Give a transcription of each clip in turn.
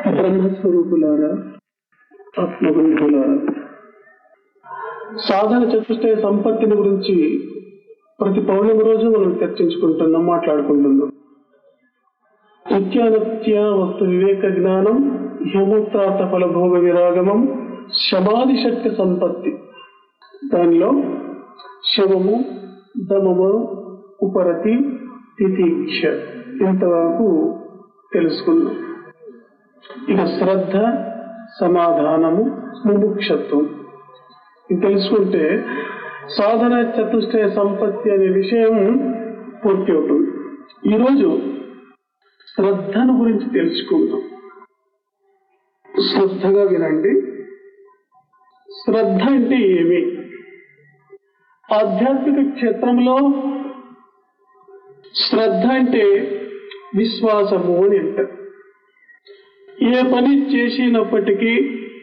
బ్రహ్మస్వరూపులారా ఆత్మబంధులారా సాధన చతుష్టయ సంపత్తిని గురించి ప్రతి పౌర్ణమి రోజు మనం చర్చించుకుంటున్నాం మాట్లాడుకుంటున్నాం నిత్యానిత్య వస్తు వివేక జ్ఞానం హ్యమూత్రార్థ ఫలభోగ విరాగమం శమాది శక్తి సంపత్తి దానిలో శవము దమము ఉపరతి తితీక్ష ఇంతవరకు తెలుసుకున్నాం ఇక శ్రద్ధ సమాధానము ముముక్షత్వం ఇది తెలుసుకుంటే సాధన చతుష్టయ సంపత్తి అనే విషయం పూర్తి అవుతుంది ఈరోజు శ్రద్ధను గురించి తెలుసుకుందాం శ్రద్ధగా వినండి శ్రద్ధ అంటే ఏమి ఆధ్యాత్మిక క్షేత్రంలో శ్రద్ధ అంటే విశ్వాసము అని అంటారు ఏ పని చేసినప్పటికీ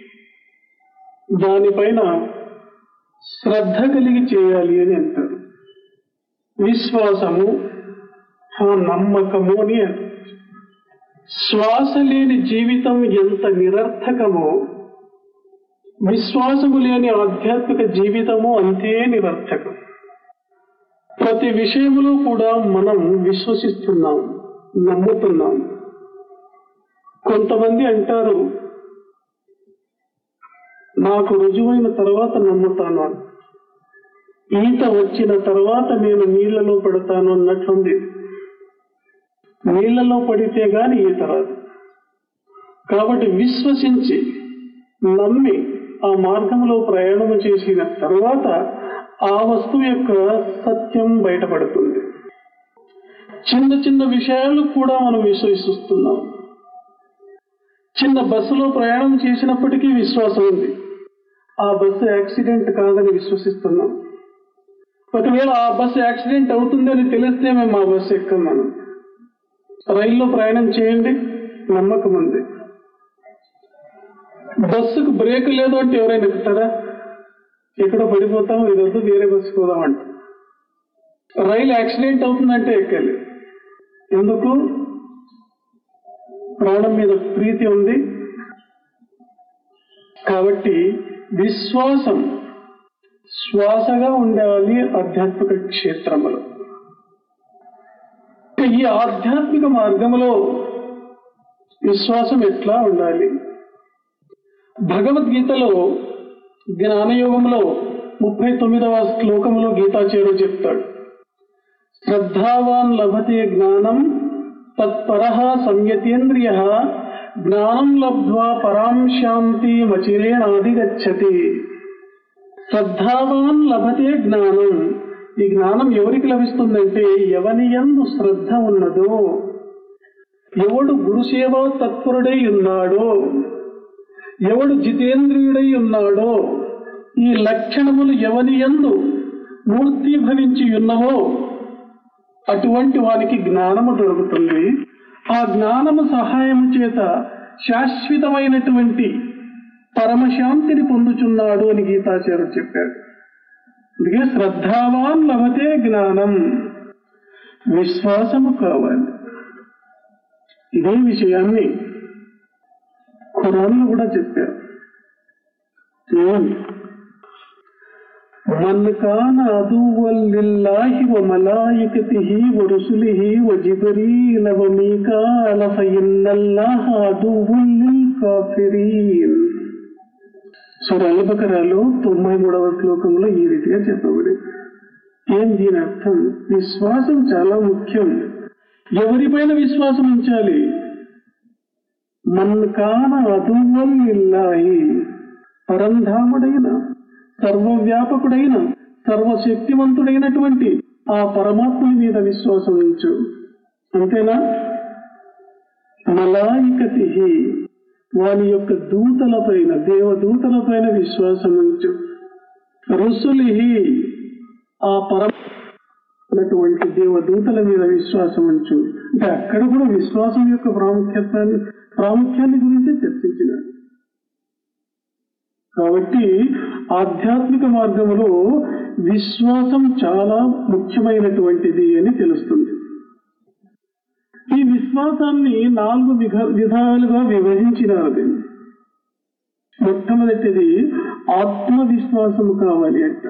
దానిపైన శ్రద్ధ కలిగి చేయాలి అని అంటారు విశ్వాసము ఆ నమ్మకము అని అంటారు శ్వాస లేని జీవితం ఎంత నిరర్థకమో విశ్వాసము లేని ఆధ్యాత్మిక జీవితము అంతే నిరర్థకం ప్రతి విషయంలో కూడా మనం విశ్వసిస్తున్నాం నమ్ముతున్నాం కొంతమంది అంటారు నాకు రుజువైన తర్వాత నమ్ముతాను అని ఈత వచ్చిన తర్వాత నేను నీళ్లలో పడతాను అన్నట్లుంది నీళ్లలో పడితే గాని ఈత రాదు కాబట్టి విశ్వసించి నమ్మి ఆ మార్గంలో ప్రయాణం చేసిన తర్వాత ఆ వస్తువు యొక్క సత్యం బయటపడుతుంది చిన్న చిన్న విషయాలు కూడా మనం విశ్వసిస్తున్నాం చిన్న బస్సులో ప్రయాణం చేసినప్పటికీ విశ్వాసం ఉంది ఆ బస్సు యాక్సిడెంట్ కాదని విశ్వసిస్తున్నాం ఒకవేళ ఆ బస్సు యాక్సిడెంట్ అవుతుందని తెలిస్తే మేము ఆ బస్సు ఎక్కం మనం రైల్లో ప్రయాణం చేయండి నమ్మకం ఉంది బస్సుకు బ్రేక్ లేదు అంటే ఎవరైనా ఎక్కుతారా ఎక్కడో పడిపోతాం ఇదొద్దు వేరే బస్సు పోదాం అంట రైలు యాక్సిడెంట్ అవుతుందంటే ఎక్కాలి ఎందుకు ప్రాణం మీద ప్రీతి ఉంది కాబట్టి విశ్వాసం శ్వాసగా ఉండాలి ఆధ్యాత్మిక క్షేత్రములో ఈ ఆధ్యాత్మిక మార్గంలో విశ్వాసం ఎట్లా ఉండాలి భగవద్గీతలో జ్ఞానయోగంలో ముప్పై తొమ్మిదవ శ్లోకములో గీతాచార్యుడు చెప్తాడు శ్రద్ధావాన్ లభతే జ్ఞానం తత్పర సంయతేంద్రియ జ్ఞానం లబ్ధ్వా పరాం శాంతి మచిరేణాధిగచ్చతి శ్రద్ధావాన్ లభతే జ్ఞానం ఈ జ్ఞానం ఎవరికి లభిస్తుందంటే ఎవని ఎందు శ్రద్ధ ఉన్నదో ఎవడు గురుసేవా తత్పరుడై ఉన్నాడో ఎవడు జితేంద్రియుడై ఉన్నాడో ఈ లక్షణములు ఎవని ఎందు మూర్తీభవించి ఉన్నవో అటువంటి వానికి జ్ఞానము దొరుకుతుంది ఆ జ్ఞానము సహాయము చేత శాశ్వతమైనటువంటి పరమశాంతిని పొందుచున్నాడు అని గీతాచార్యుడు చెప్పాడు అందుకే శ్రద్ధావాన్ లభతే జ్ఞానం విశ్వాసము కావాలి ఇదే విషయాన్ని ఖురాన్లో కూడా చెప్పారు ఏమని من كان عدوا لله وملائكته ورسله وجبريل وميكال فإن الله عدو للكافرين సూర అల్బకరాలో తొంభై మూడవ శ్లోకంలో ఈ రీతిగా చెప్పబడి ఏం దీని అర్థం విశ్వాసం చాలా ముఖ్యం ఎవరిపైన విశ్వాసం ఉంచాలి మన్కాన అదువల్ ఇల్లాయి పరంధాముడైన సర్వవ్యాపకుడైన సర్వశక్తివంతుడైనటువంటి ఆ పరమాత్ముని మీద విశ్వాసం ఉంచు అంతేనా మలాయికతి వాని యొక్క దూతల పైన దేవదూతల పైన విశ్వాసం ఉంచు రుసులి ఆ పరమ ఉన్నటువంటి దేవదూతల మీద విశ్వాసం ఉంచు అంటే అక్కడ కూడా విశ్వాసం యొక్క ప్రాముఖ్యతాన్ని ప్రాముఖ్యాన్ని గురించి చర్చించినాడు కాబట్టి ఆధ్యాత్మిక మార్గంలో విశ్వాసం చాలా ముఖ్యమైనటువంటిది అని తెలుస్తుంది ఈ విశ్వాసాన్ని నాలుగు విధ- విధాలుగా విభజించినారు దీన్ని మొట్టమొదటిది ఆత్మవిశ్వాసము కావాలి అంట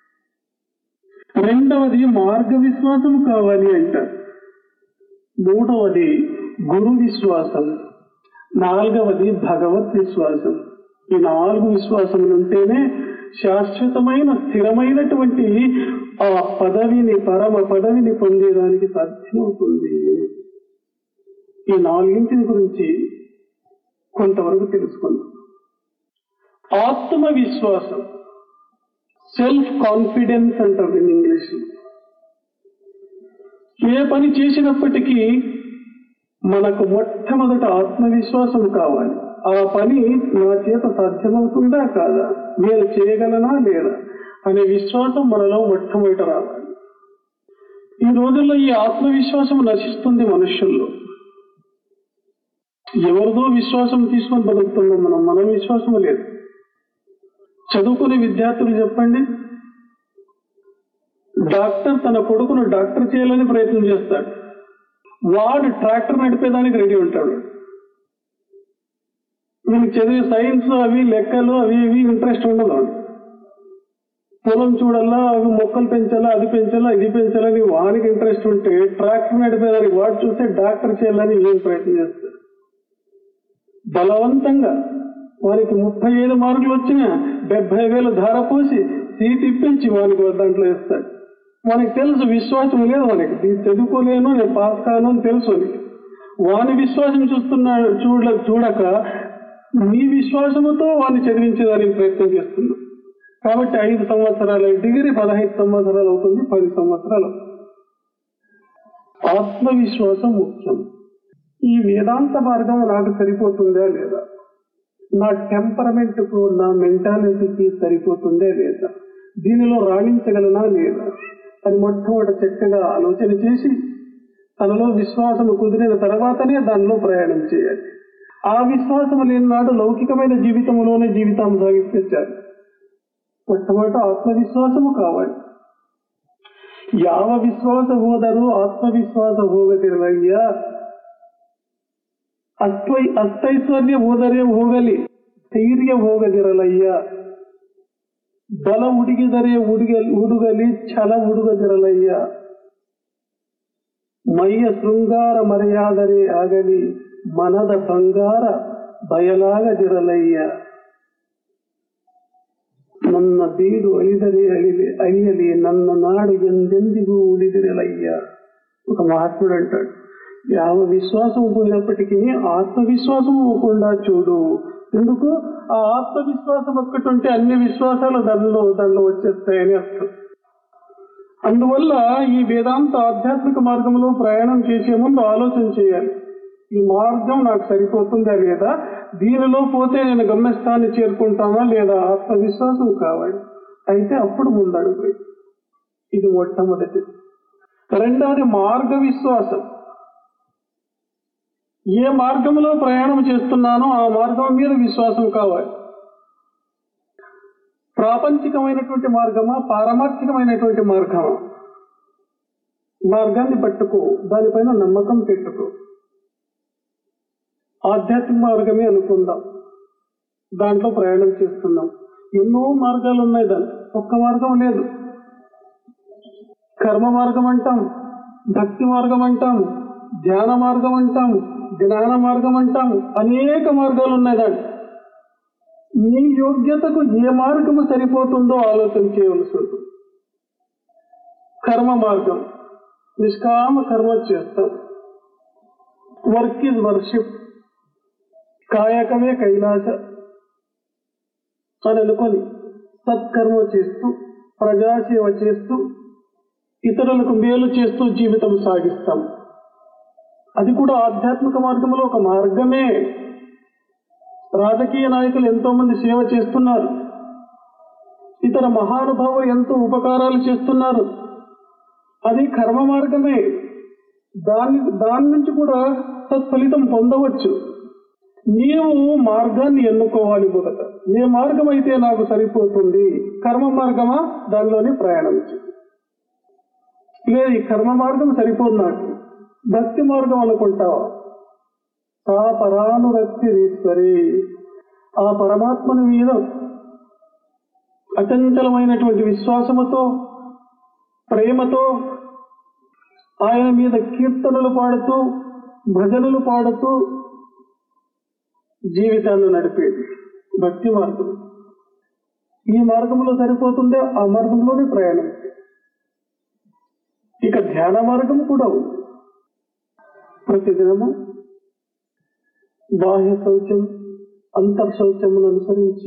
రెండవది మార్గ విశ్వాసము కావాలి అంట మూడవది గురు విశ్వాసం నాలుగవది భగవత్ విశ్వాసం ఈ నాలుగు విశ్వాసములు ఉంటేనే శాశ్వతమైన స్థిరమైనటువంటి ఆ పదవిని పరమ పదవిని పొందేదానికి సాధ్యమవుతుంది ఈ నాలుగింటిని గురించి కొంతవరకు తెలుసుకుందాం ఆత్మవిశ్వాసం సెల్ఫ్ కాన్ఫిడెన్స్ అంటారు ఇన్ ఇంగ్లీష్ ఏ పని చేసినప్పటికీ మనకు మొట్టమొదట ఆత్మవిశ్వాసం కావాలి ఆ పని నా చేత సాధ్యమవుతుందా కాదా నేను చేయగలనా లేదా అనే విశ్వాసం మనలో మొట్టమొదట రావాలి ఈ రోజుల్లో ఈ ఆత్మవిశ్వాసం నశిస్తుంది మనుషుల్లో ఎవరిదో విశ్వాసం తీసుకొని బతుకుతున్నాం మనం మన విశ్వాసం లేదు చదువుకునే విద్యార్థులు చెప్పండి డాక్టర్ తన కొడుకును డాక్టర్ చేయాలని ప్రయత్నం చేస్తాడు వాడు ట్రాక్టర్ నడిపేదానికి రెడీ ఉంటాడు వీళ్ళకి చదివే సైన్స్ అవి లెక్కలు అవి ఇవి ఇంట్రెస్ట్ ఉండదు వాడికి. పొలం చూడాలా అవి మొక్కలు పెంచాలా అది పెంచాలా ఇది పెంచాలని వానికి ఇంట్రెస్ట్ ఉంటే ట్రాక్టర్ నడిపేదానికి వాడు చూస్తే డాక్టర్ చేయాలని ఏం ప్రయత్నం చేస్తాడు బలవంతంగా వారికి ముప్పై ఐదు మార్కులు వచ్చినా డెబ్బై వేలు ధార పోసి సీట్ ఇప్పించి వానికి దాంట్లో ఇస్తాడు వానికి తెలుసు విశ్వాసం లేదు వానికి నేను చదువుకోలేను నేను పాస్ కాను అని తెలుసు వానికి వాని విశ్వాసం చూస్తున్నాడు చూడ చూడక నీ విశ్వాసముతో వాడిని చదివించేదానికి ప్రయత్నం చేస్తున్నాడు కాబట్టి ఐదు సంవత్సరాల డిగ్రీ పదహైదు సంవత్సరాలు అవుతుంది పది సంవత్సరాలు ఆత్మవిశ్వాసం ముఖ్యం ఈ వేదాంత మార్గం నాకు సరిపోతుందా లేదా నా టెంపరమెంట్ కు నా మెంటాలిటీకి సరిపోతుందే లేదా దీనిలో రాణించగలనా లేదా అని మొట్టమొదటి చక్కగా ఆలోచన చేసి తనలో విశ్వాసం కుదిరిన తర్వాతనే దానిలో ప్రయాణం చేయాలి ఆ విశ్వాసం లేని నాడు లౌకికమైన జీవితంలోనే జీవితం సాగిస్తే చాలు మొట్టమొదట ఆత్మవిశ్వాసము కావాలి ಯಾವ ವಿಶ್ವಾಸ ಹೋದರೂ ಆತ್ಮವಿಶ್ವಾಸ ಹೋಗದಿರಲಯ್ಯ ಅಸ್ತೈ ಅಸ್ತೈಶ್ವರ್ಯ ಹೋದರೆ ಹೋಗಲಿ ಧೈರ್ಯ ಹೋಗದಿರಲಯ್ಯ ಬಲ ಹುಡುಗಿದರೆ ಹುಡುಗ ಹುಡುಗಲಿ ಛಲ ಹುಡುಗದಿರಲಯ್ಯ ಮೈಯ ಶೃಂಗಾರ ಮರೆಯಾದರೆ ಆಗಲಿ ಮನದ ಬಂಗಾರ ಬಯಲಾಗದಿರಲಯ್ಯ ನನ್ನ ಬೀಡು ಅಳಿದರೆ ಅಳಿಲಿ ಅಳಿಯಲಿ ನನ್ನ ನಾಡು ఎందెందిಗೂ ఉಳಿదిరలయ్య ఒక మహాత్ముడు అంటాడు యావ విశ్వాసం పోయినప్పటికీ ఆత్మవిశ్వాసం పోకుండా చూడు ఎందుకు ఆ ఆత్మవిశ్వాసం ఒక్కటి ఉంటే అన్ని విశ్వాసాలు దానిలో దానిలో వచ్చేస్తాయని అర్థం అందువల్ల ఈ వేదాంత ఆధ్యాత్మిక మార్గంలో ప్రయాణం చేసే ముందు ఆలోచన చేయాలి ఈ మార్గం నాకు సరిపోతుందా లేదా దీనిలో పోతే నేను గమ్యస్థాన్ని చేరుకుంటానా లేదా ఆత్మవిశ్వాసం కావాలి అయితే అప్పుడు ముందడుగు ఇది మొట్టమొదటిది రెండవది మార్గ విశ్వాసం ఏ మార్గంలో ప్రయాణం చేస్తున్నానో ఆ మార్గం మీద విశ్వాసం కావాలి ప్రాపంచికమైనటువంటి మార్గమా పారమార్థికమైనటువంటి మార్గమా మార్గాన్ని పట్టుకో దానిపైన నమ్మకం పెట్టుకో ఆధ్యాత్మిక మార్గమే అనుకుందాం దాంట్లో ప్రయాణం చేస్తున్నాం ఎన్నో మార్గాలు ఉన్నాయి దాని ఒక్క మార్గం లేదు కర్మ మార్గం అంటాం భక్తి మార్గం అంటాం ధ్యాన మార్గం అంటాం జ్ఞాన మార్గం అంటాం అనేక మార్గాలు ఉన్నాయి దాన్ని నీ యోగ్యతకు ఏ మార్గము సరిపోతుందో ఆలోచన చేయవలసి ఉంటుంది కర్మ మార్గం నిష్కామ కర్మ చేస్తాం వర్క్ ఇస్ వర్షిప్ కాయకమే కైలాస అని అనుకొని సత్కర్మ చేస్తూ ప్రజాసేవ చేస్తూ ఇతరులకు మేలు చేస్తూ జీవితం సాగిస్తాం అది కూడా ఆధ్యాత్మిక మార్గంలో ఒక మార్గమే రాజకీయ నాయకులు ఎంతో మంది సేవ చేస్తున్నారు ఇతర మహానుభావులు ఎంతో ఉపకారాలు చేస్తున్నారు అది కర్మ మార్గమే దాని దాని నుంచి కూడా సత్ఫలితం పొందవచ్చు నీవు మార్గాన్ని ఎన్నుకోవాలి మొదట ఏ మార్గం అయితే నాకు సరిపోతుంది కర్మ మార్గమా దానిలోనే ప్రయాణం చేయి లేదు ఈ కర్మ మార్గం సరిపోదు నాకు భక్తి మార్గం అనుకుంటావా సా పరానురక్తి ఈశ్వరి ఆ పరమాత్మని మీద అచంచలమైనటువంటి విశ్వాసముతో ప్రేమతో ఆయన మీద కీర్తనలు పాడుతూ భజనలు పాడుతూ జీవితాన్ని నడిపేది భక్తి మార్గం ఈ మార్గంలో సరిపోతుందే ఆ మార్గంలోనే ప్రయాణం ఇక ధ్యాన మార్గం కూడా ఉంది ప్రతిదినము బాహ్య శౌచం అంతర్ శౌచములను అనుసరించి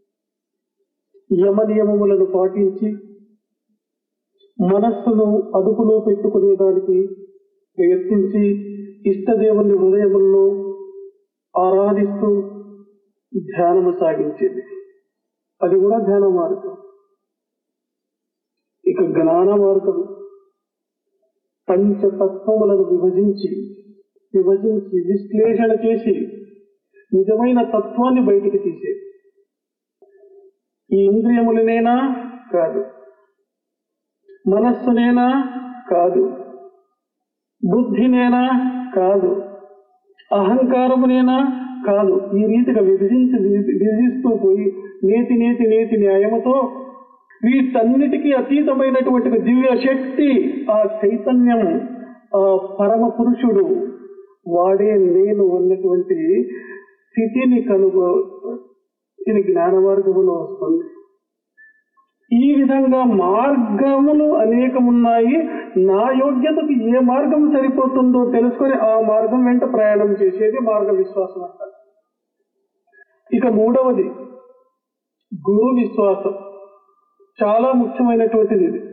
యమ నియమములను పాటించి మనస్సును అదుపులో పెట్టుకునేదానికి ప్రయత్నించి ఇష్టదేవుని హృదయముల్లో ఆరాధిస్తూ ధ్యానము సాగించేది అది కూడా ధ్యాన మార్గం ఇక జ్ఞాన మార్గం పంచతత్వములను విభజించి విభజించి విశ్లేషణ చేసి నిజమైన తత్వాన్ని బయటికి తీసేది ఈ ఇంద్రియములనేనా కాదు మనస్సునేనా కాదు బుద్ధినేనా కాదు అహంకారమునేనా కాదు ఈ రీతిగా విభజించి విభజిస్తూ పోయి నేతి నేతి నేతి న్యాయముతో వీటన్నిటికీ అతీతమైనటువంటి దివ్య శక్తి ఆ చైతన్యం ఆ పరమ పురుషుడు వాడే నేను అన్నటువంటి స్థితిని కనుగో ఇది జ్ఞాన మార్గములో వస్తుంది ఈ విధంగా మార్గములు అనేకమున్నాయి నా యోగ్యతకు ఏ మార్గం సరిపోతుందో తెలుసుకొని ఆ మార్గం వెంట ప్రయాణం చేసేది మార్గ విశ్వాసం అంటారు ఇక మూడవది గురు విశ్వాసం చాలా ముఖ్యమైనటువంటిది ఇది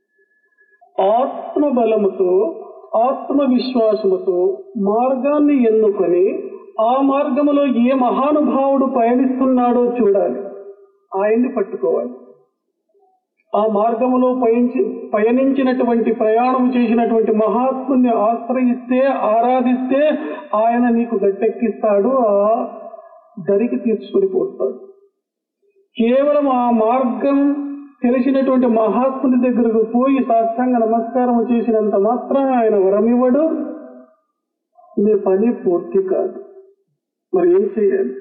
ఆత్మ బలముతో ఆత్మ విశ్వాసముతో మార్గాన్ని ఎన్నుకొని ఆ మార్గములో ఏ మహానుభావుడు పయనిస్తున్నాడో చూడాలి ఆయన్ని పట్టుకోవాలి ఆ మార్గములో పయించి పయనించినటువంటి ప్రయాణం చేసినటువంటి మహాత్ముని ఆశ్రయిస్తే ఆరాధిస్తే ఆయన నీకు గట్టెక్కిస్తాడు ఆ దరికి తీర్చుకొని పోతాడు కేవలం ఆ మార్గం తెలిసినటువంటి మహాత్ముని దగ్గరకు పోయి సాష్టాంగ నమస్కారం చేసినంత మాత్రం ఆయన వరమివ్వడు నీ పని పూర్తి కాదు మరి ఏం చేయాలి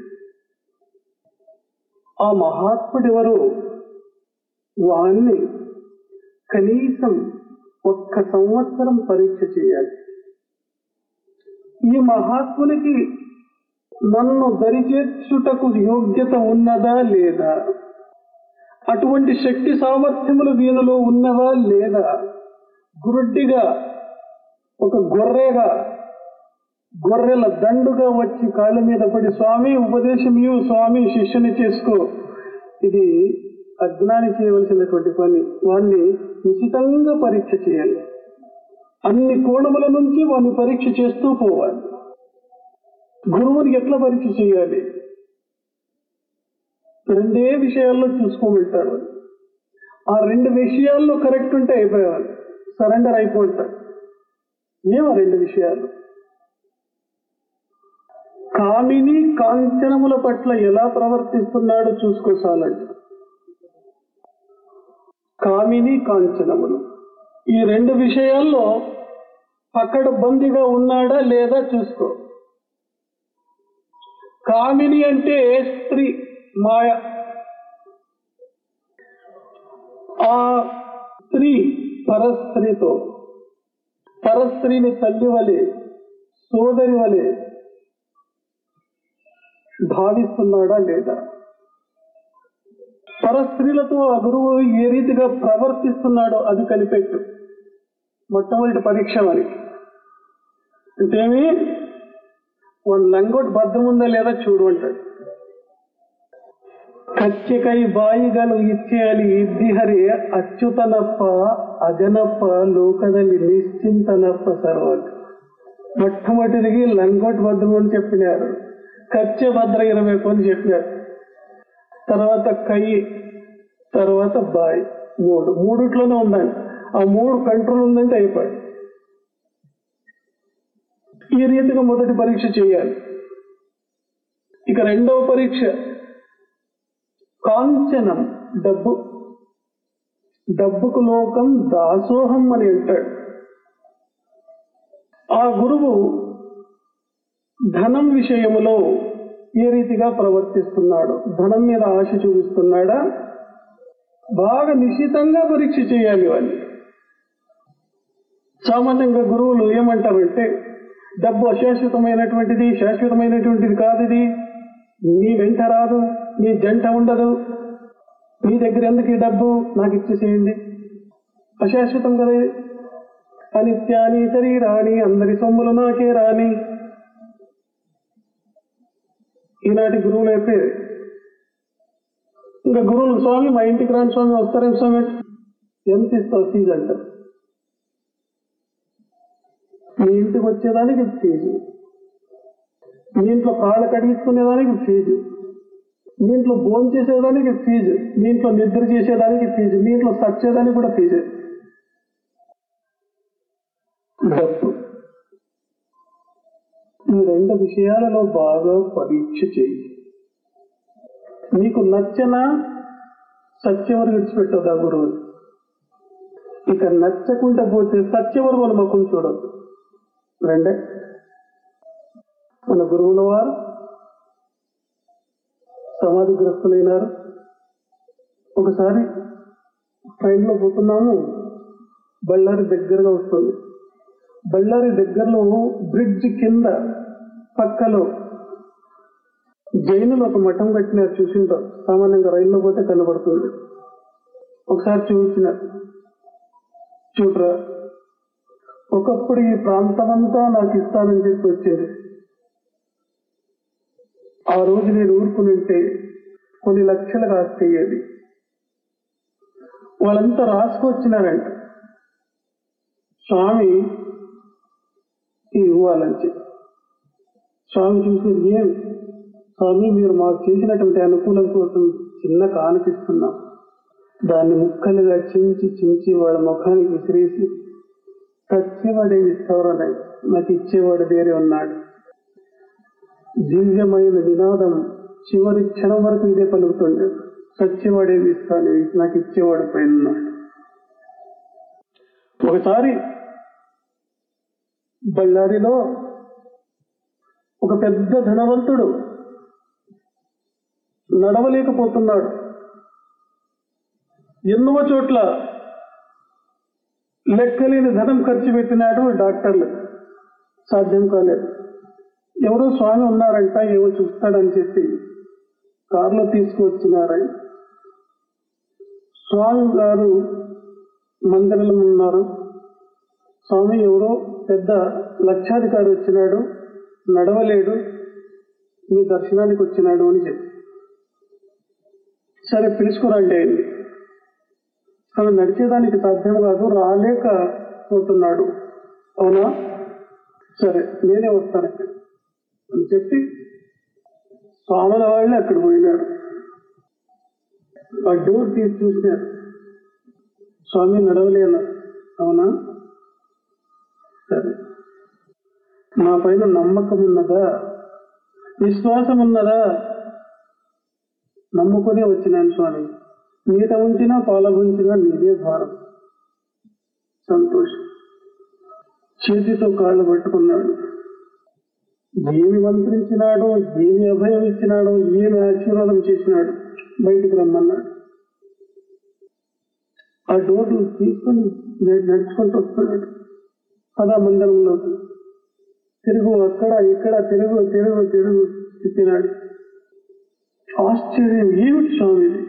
ఆ మహాత్ముడెవరు వాణ్ణి కనీసం ఒక్క సంవత్సరం పరీక్ష చేయాలి ఈ మహాత్మునికి నన్ను దరిచేర్చుటకు యోగ్యత ఉన్నదా లేదా అటువంటి శక్తి సామర్థ్యములు వీనిలో ఉన్నవా లేదా గురుడ్డిగా ఒక గొర్రెగా గొర్రెల దండుగా వచ్చి కాళ్ళ మీద పడి స్వామి ఉపదేశం ఇవ్వు స్వామి శిష్యుని చేసుకో ఇది అజ్ఞాని చేయవలసినటువంటి పని వాణ్ణి నిశితంగా పరీక్ష చేయాలి అన్ని కోణముల నుంచి వాడిని పరీక్ష చేస్తూ పోవాలి గురువుని ఎట్లా పరీక్ష చేయాలి రెండే విషయాల్లో చూసుకోమంటాడు ఆ రెండు విషయాల్లో కరెక్ట్ ఉంటే అయిపోయాలి సరెండర్ అయిపోతాడు ఏమో రెండు విషయాలు కామిని కాంచనముల పట్ల ఎలా ప్రవర్తిస్తున్నాడో చూసుకోసాలంట కామిని కాంచనములు ఈ రెండు విషయాల్లో అక్కడ బందీగా ఉన్నాడా లేదా చూసుకో కామిని అంటే స్త్రీ మాయ ఆ స్త్రీ పరస్త్రీతో పరస్త్రీని తల్లి వలె సోదరి వలె భావిస్తున్నాడా లేదా పరస్త్రీలతో ఆ గురువు ఏ రీతిగా ప్రవర్తిస్తున్నాడో అది కనిపెట్టు మొట్టమొదటి పరీక్ష మనకి అంటేమి వన్ లంగోట్ భద్రం ఉందా లేదా చూడు అంటాడు ಕಚ್ಚೆಕೈ ಬಾಯಿಗಳು ಇಚ್ಛೆಯಲ್ಲಿ ಇದ್ದಿಹರಿ ಅಚ್ಯುತನಪ್ಪ ಅಜನಪ್ಪ లోకದಲ್ಲಿ నిశ్చింతనప్ప సర్వక్ మొట్టమొదటిదికి లంగోట్ భద్రం అని చెప్పినారు కచ్చే భద్ర ఇరవైపు అని చెప్పినారు తర్వాత కై తర్వాత బాయ్ మూడు మూడిట్లోనే ఉందండి ఆ మూడు కంట్రోల్ ఉందంటే అయిపోయి ఈ రీతిగా మొదటి పరీక్ష చేయాలి ఇక రెండవ పరీక్ష కాంచనం డబ్బు డబ్బుకు లోకం దాసోహం అని అంటాడు ఆ గురువు ధనం విషయములో ఏ రీతిగా ప్రవర్తిస్తున్నాడు ధనం మీద ఆశ చూపిస్తున్నాడా బాగా నిశ్చితంగా పరీక్ష చేయాలి వాళ్ళు సామాన్యంగా గురువులు ఏమంటారంటే డబ్బు అశాశ్వతమైనటువంటిది శాశ్వతమైనటువంటిది కాదు ఇది నీ వెంట రాదు నీ జంట ఉండదు మీ దగ్గర ఎందుకు ఈ డబ్బు నాకు ఇచ్చేసేయండి అశాశ్వతం కదా ఇది. అనిత్యాని శరీరాని అందరి సొమ్ములు నాకే రాని ఈనాటి గురువులు అయితే ఇంకా గురువులు స్వామి మా ఇంటికి రాని స్వామి వస్తారేం స్వామి ఎంత ఇస్తావు ఫీజు అంటారు మీ ఇంటికి వచ్చేదానికి ఫీజు మీ ఇంట్లో కాళ్ళు కడిగించుకునేదానికి ఫీజు మీ ఇంట్లో భోజనం చేసేదానికి ఫీజు మీ ఇంట్లో నిద్ర చేసేదానికి ఫీజు మీ ఇంట్లో సచ్చేదానికి కూడా ఫీజు డబ్బు ఈ రెండు విషయాలలో బాగా పరీక్ష చేయి నీకు నచ్చన సత్యవరు విడిచిపెట్టదా గురువు ఇక నచ్చకుండా పోతే సత్యవరు మన ముఖం చూడద్దు రెండే మన గురువుల వారు సమాధిగ్రస్తులైనారు ఒకసారి ట్రైన్లో పోతున్నాము బళ్ళారి దగ్గరగా వస్తుంది బళ్ళారి దగ్గరలో బ్రిడ్జ్ కింద పక్కలో జైనులు ఒక మఠం కట్టినారు చూసింటారు సామాన్యంగా రైల్లో పోతే కనబడుతుంది ఒకసారి చూపించినారు చూడరా ఒకప్పుడు ఈ ప్రాంతమంతా నాకు ఇస్తానని చెప్పి వచ్చింది ఆ రోజు నేను ఊరుకునింటే కొన్ని లక్షలకు ఆస్తి అయ్యేది వాళ్ళంతా రాసుకొచ్చినారంట స్వామి ఇవ్వాలని చెప్పి స్వామి చూసి ఏం స్వామి మీరు మాకు చేసినటువంటి అనుకూలం కోసం చిన్న కానిపిస్తున్నాం దాన్ని ముక్కలుగా చించి చించి వాళ్ళ ముఖానికి విసిరేసి సత్యవాడే ఇస్తారని నాకు ఇచ్చేవాడు వేరే ఉన్నాడు దివ్యమైన నినాదం చివరి క్షణం వరకు ఇదే పలుకుతుండే సత్యవాడేది ఇస్తాను నాకు ఇచ్చేవాడు పైన ఉన్నాడు ఒకసారి బళ్ళారిలో ఒక పెద్ద ధనవంతుడు నడవలేకపోతున్నాడు ఎన్నో చోట్ల లెక్కలేని ధనం ఖర్చు పెట్టినాడు డాక్టర్లు సాధ్యం కాలేదు ఎవరో స్వామి ఉన్నారంట ఏవో చూస్తాడని చెప్పి కారులో తీసుకువచ్చినారని స్వామి గారు మందిరంలో ఉన్నారు స్వామి ఎవరో పెద్ద లక్షాధికారి వచ్చినాడు నడవలేడు మీ దర్శనానికి వచ్చినాడు అని చెప్పి సరే పిలుచుకురండి అయింది అసలు నడిచేదానికి సాధ్యం కాదు రాలేకపోతున్నాడు అవునా సరే నేనే వస్తాను ఇక్కడ అని చెప్పి స్వాముల వాళ్ళు అక్కడ పోయినాడు ఆ డోర్ తీసి చూసినారు స్వామి నడవలేను అవునా సరే నా పైన నమ్మకం ఉన్నదా విశ్వాసం ఉన్నదా నమ్ముకునే వచ్చినాను స్వామి నీట ఉంచినా పాల ఉంచినా నీదే భారం సంతోషం చేతితో కాళ్ళు పట్టుకున్నాడు ఏమి మంత్రించినాడో ఏమి అభయం ఇచ్చినాడో ఏమి ఆశీర్వాదం చేసినాడు బయటికి రమ్మన్నాడు ఆ డోర్ తీసుకొని నేను నడుచుకుంటూ వస్తున్నాడు పదా మందిరంలోకి తిరుగు అక్కడ ఇక్కడ తిరుగు తిరుగు తిరుగు చెప్పినాడు ఆశ్చర్యం ఏమిటి స్వామి ఇది?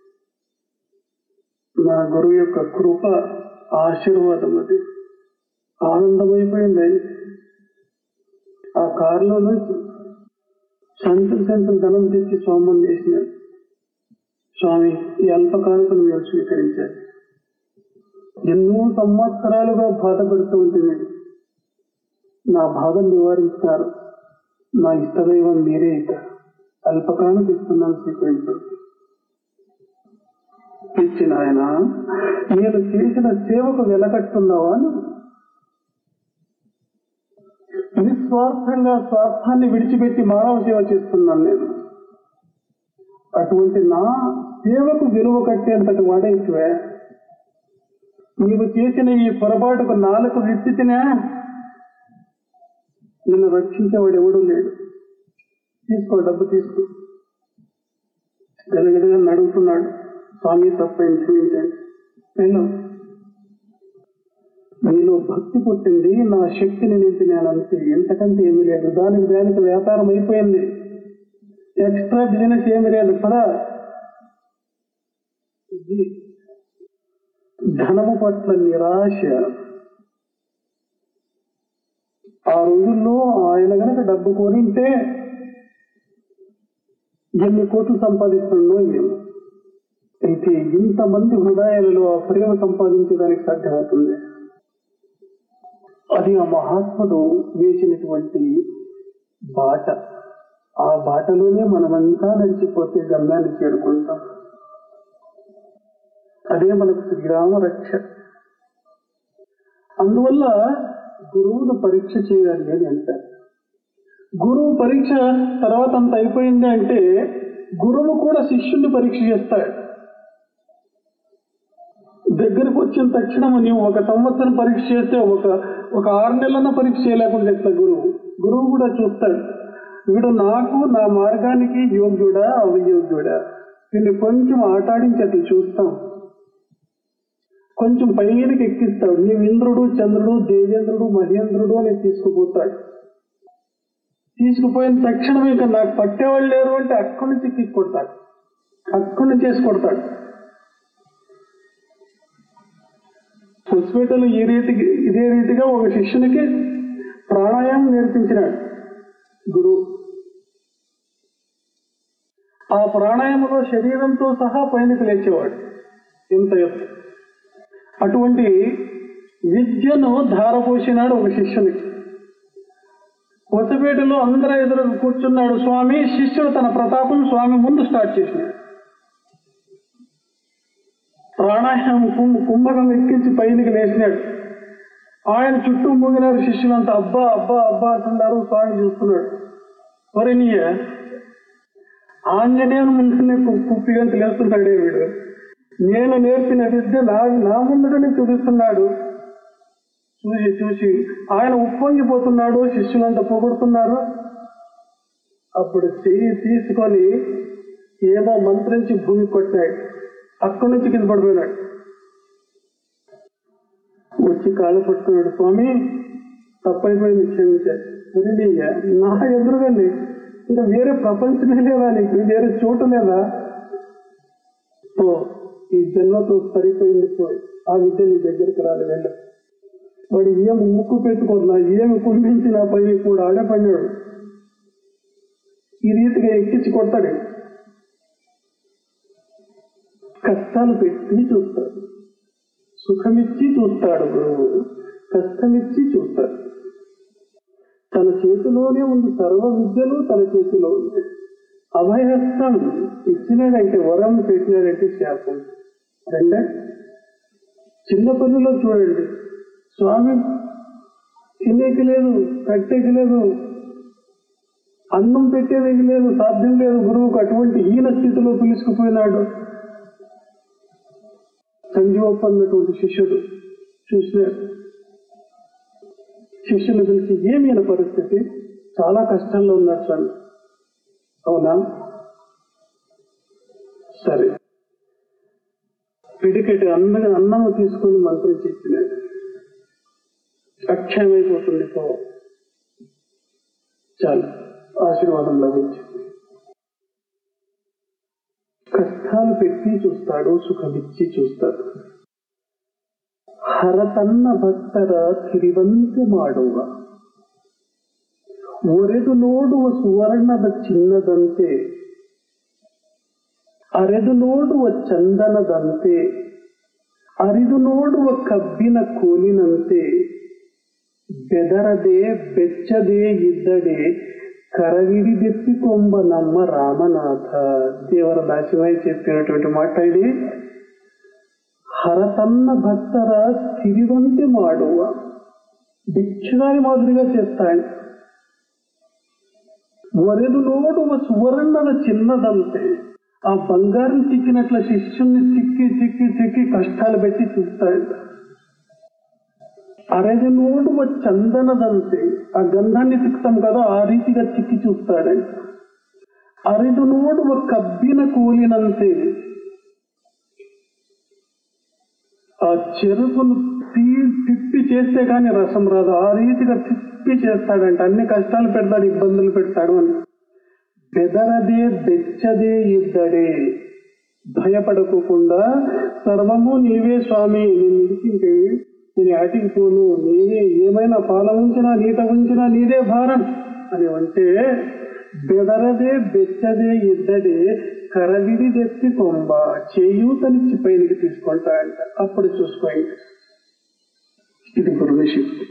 నా గురువు యొక్క కృప ఆశీర్వాదం అది ఆనందమైపోయింది అది. ఆ కారులో నుంచి సంచులు సంచులు ధనం తెచ్చి స్వామం చేసినాడు స్వామి ఈ అల్పకాలకును మీరు స్వీకరించారు ఎన్నో సంవత్సరాలుగా బాధపడుతూ ఉంటుంది నా బాధను నివారించారు నా ఇష్టదైవం మీరే ఇక అల్పకాలం ఇస్తున్నాను స్వీకరించండి ఇచ్చిన ఆయన నేను చేసిన సేవకు వెలకట్టున్నావా అని నిస్వార్థంగా స్వార్థాన్ని విడిచిపెట్టి మానవ సేవ చేస్తున్నాను నేను అటువంటి నా సేవకు విలువ కట్టేంతటి వాడైతే నీవు చేసిన ఈ పొరపాటుకు నాలుగు విత్తితినా నిన్ను రక్షించేవాడు ఎవడూ లేడు తీసుకో డబ్బు తీసుకో గదగదగా నడుగుతున్నాడు స్వామి తప్పని క్షమించండి నేను నీలో భక్తి పుట్టింది నా శక్తిని నింపినాను అంతే ఎంతకంటే ఏమీ లేదు దానికి దానికి వ్యాపారం అయిపోయింది ఎక్స్ట్రా బిజినెస్ ఏమి లేదు కదా ఇది ధనము పట్ల నిరాశ ఆ రోజుల్లో ఆయన గనక డబ్బు కోరింటే ఎన్ని కోట్లు సంపాదిస్తుండో ఏమో అయితే ఇంతమంది హృదయాలలో ఆ ప్రేమ సంపాదించడానికి సాధ్యమవుతుంది అది ఆ మహాత్ముడు వేసినటువంటి బాట ఆ బాటలోనే మనమంతా నడిచిపోతే గమ్యాన్ని చేరుకుంటాం అదే మనకు శ్రీరామ రక్ష అందువల్ల గురువును పరీక్ష చేయాలి అని అంటారు గురువు పరీక్ష తర్వాత అంత అయిపోయింది అంటే గురువు కూడా శిష్యుని పరీక్ష చేస్తాడు దగ్గరకు వచ్చిన తక్షణం నీవు ఒక సంవత్సరం పరీక్ష చేస్తే ఒక ఒక ఆరు నెలల పరీక్ష చేయలేకుండా చెప్తా గురువు గురువు కూడా చూస్తాడు వీడు నాకు నా మార్గానికి యోగ్యుడా అవియోగ్యుడా వీడిని కొంచెం ఆటాడించేట్లు చూస్తాం కొంచెం పైనకి ఎక్కిస్తాడు నీవు ఇంద్రుడు చంద్రుడు దేవేంద్రుడు మహేంద్రుడు అని తీసుకుపోతాడు తీసుకుపోయిన తక్షణం ఇక నాకు పట్టేవాళ్ళు లేరు అంటే అక్కడి నుంచి కిక్ కొడతాడు అక్కడి నుంచి వేసి కొడతాడు హాస్పిటల్ ఈ రీతికి ఇదే రీతిగా ఒక శిష్యునికి ప్రాణాయామం నేర్పించినాడు గురువు ఆ ప్రాణాయామంలో శరీరంతో సహా పైనకి లేచేవాడు ఎంత ఎత్తు అటువంటి విద్యను ధారపోసినాడు ఒక శిష్యునికి కొత్తపేటలో అందరూ ఎదురు కూర్చున్నాడు స్వామి శిష్యుడు తన ప్రతాపం స్వామి ముందు స్టార్ట్ చేసినాడు ప్రాణాయామం కుంభ కుంభకం ఎక్కించి పైనకి లేచినాడు ఆయన చుట్టూ మూగినారు శిష్యులంతా అబ్బా అబ్బా అబ్బా అంటున్నారు స్వామి చూస్తున్నాడు మరి నీయ ఆంజనేయుని ముందునే కుప్పిగా లేస్తున్నాడే వీడు నేను నేర్పిన విద్య నా నా ముందుగానే చూపిస్తున్నాడు చూసి చూసి ఆయన ఉప్పొంగిపోతున్నాడు శిష్యులంతా పొగుడుతున్నారు అప్పుడు చెయ్యి తీసుకొని ఏదో మంత్రించి భూమి కొట్టాడు అక్కడి నుంచి కింద పడిపోయినాడు వచ్చి కాళ్ళు పట్టుకున్నాడు స్వామి తప్పైపోయింది క్షమించాడు సరేనయ్యా నా ఎదురుగానే ఇంకా వేరే ప్రపంచమే లేదా నీకు వేరే చోటు లేదా ఓ ఈ జన్మతో సరిపోయింది పోయి ఆ విద్య నీ దగ్గరికి రాలి వెళ్ళ వాడు ఏమి ముక్కు పెట్టుకున్నా ఏమి కుమ్మించి నా పై కూడా ఆడపడినాడు ఈ రీతిగా ఎక్కించి కొడతాడు కష్టాలు పెట్టి చూస్తాడు సుఖమిచ్చి చూస్తాడు గురువు కష్టమిచ్చి చూస్తాడు తన చేతిలోనే ఉంది సర్వ విద్యలు తన చేతిలో ఉంది అభయహస్తం ఇచ్చినాడంటే వరం పెట్టినాడంటే శాపం రెండే చిన్న పనుల్లో చూడండి స్వామి తినేకి లేదు కట్టేకి లేదు అన్నం పెట్టేది లేదు సాధ్యం లేదు గురువుకు అటువంటి హీన స్థితిలో పిలుచుకుపోయినాడు సంజీవప్ప అన్నటువంటి శిష్యుడు చూసినాడు శిష్యుని పిలిచి ఏమైన పరిస్థితి చాలా కష్టంలో ఉన్నాడు స్వామి అవునా సరే పిడికెటి అన్నగా అన్నము తీసుకొని మంత్రించి ఇచ్చినాడు అక్షయమైపోతుంది పో చాలు ఆశీర్వాదం లభించింది కష్టాలు పెట్టి చూస్తాడు సుఖమిచ్చి చూస్తాడు ಹರತನ್ನ ಭಕ್ತರ ತಿರಿವಂತೆ ಮಾಡುವ ಒರೆದು ನೋಡುವ ಸುವರ್ಣದ ಚಿನ್ನದಂತೆ ಅರೆದು ನೋಡುವ ಚಂದನದಂತೆ ಅರಿದು ನೋಡುವ ಕಬ್ಬಿನ ಕೋಲಿನಂತೆ ಬೆದರದೆ ಬೆಚ್ಚದೆ ಇದ್ದಡೆ కరవిడిదెత్తికొంబ నమ్మ రామనాథ దేవర దాసిమై చెప్పినటువంటి మాట ఇది హరతన్న భక్ತರ తిరివంತೆ ಮಾಡುವ భిక్షగాని మాదిరిగా చేస్తాడు వరెదు నోడువ సువర్ణದ చిన్నదంతే ఆ బంగారం చిక్కినట్ల శిష్యుల్ని చిక్కి చిక్కి చిక్కి కష్టాలు పెట్టి చూస్తాడు అరది నోడు చందనదంతే ఆ గంధాన్ని తిక్కుతాం కదా ఆ రీతిగా తిక్కి చూస్తాడంట అరిదు నోడు కబ్బిన కూలినంతే ఆ చెరుకును తీ తిప్పి చేస్తే కానీ రసం రాదు ఆ రీతిగా తిప్పి చేస్తాడంట అన్ని కష్టాలు పెడతాడు ఇబ్బందులు పెడతాడు అని బెదరదే బెచ్చదే ఇద్దడే భయపడకోకుండా సర్వము నీవే స్వామి నేను ఇడిచింటే నేను ఆటికి పోను నీవే ఏమైనా పాల ఉంచినా నీట ఉంచినా నీదే భారం అని అంటే బెదరదే బెచ్చదే ఇద్దడే కరవిడి తెచ్చి కొంబ చేయూతనిచ్చి పైనకి తీసుకుంటాడంట అప్పుడు చూసుకోండి ఇది గురువు శక్తి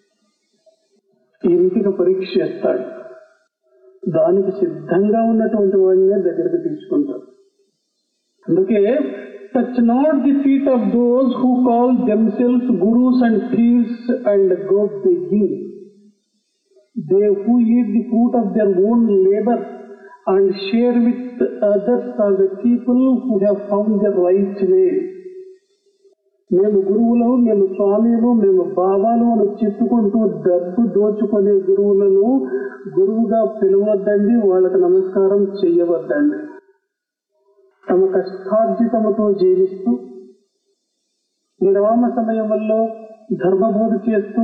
ఈ రీతిగా పరీక్ష చేస్తాడు దానికి సిద్ధంగా ఉన్నటువంటి వాడినే దగ్గరికి తీసుకుంటాడు అందుకే touch not the feet of those who call themselves gurus and thieves and go begging they who eat the fruit of their own labour and share with others are the people who have found their right way మేము గురువులు మేము స్వామిలు మేము బాబాలు అని చెప్పుకుంటూ డబ్బు దోచుకునే గురువులను గురువుగా పిలవద్దండి వాళ్ళకి నమస్కారం చెయ్యవద్దండి తమ కష్టార్జితముతో జీవిస్తూ విరామ సమయంలో ధర్మబోధ చేస్తూ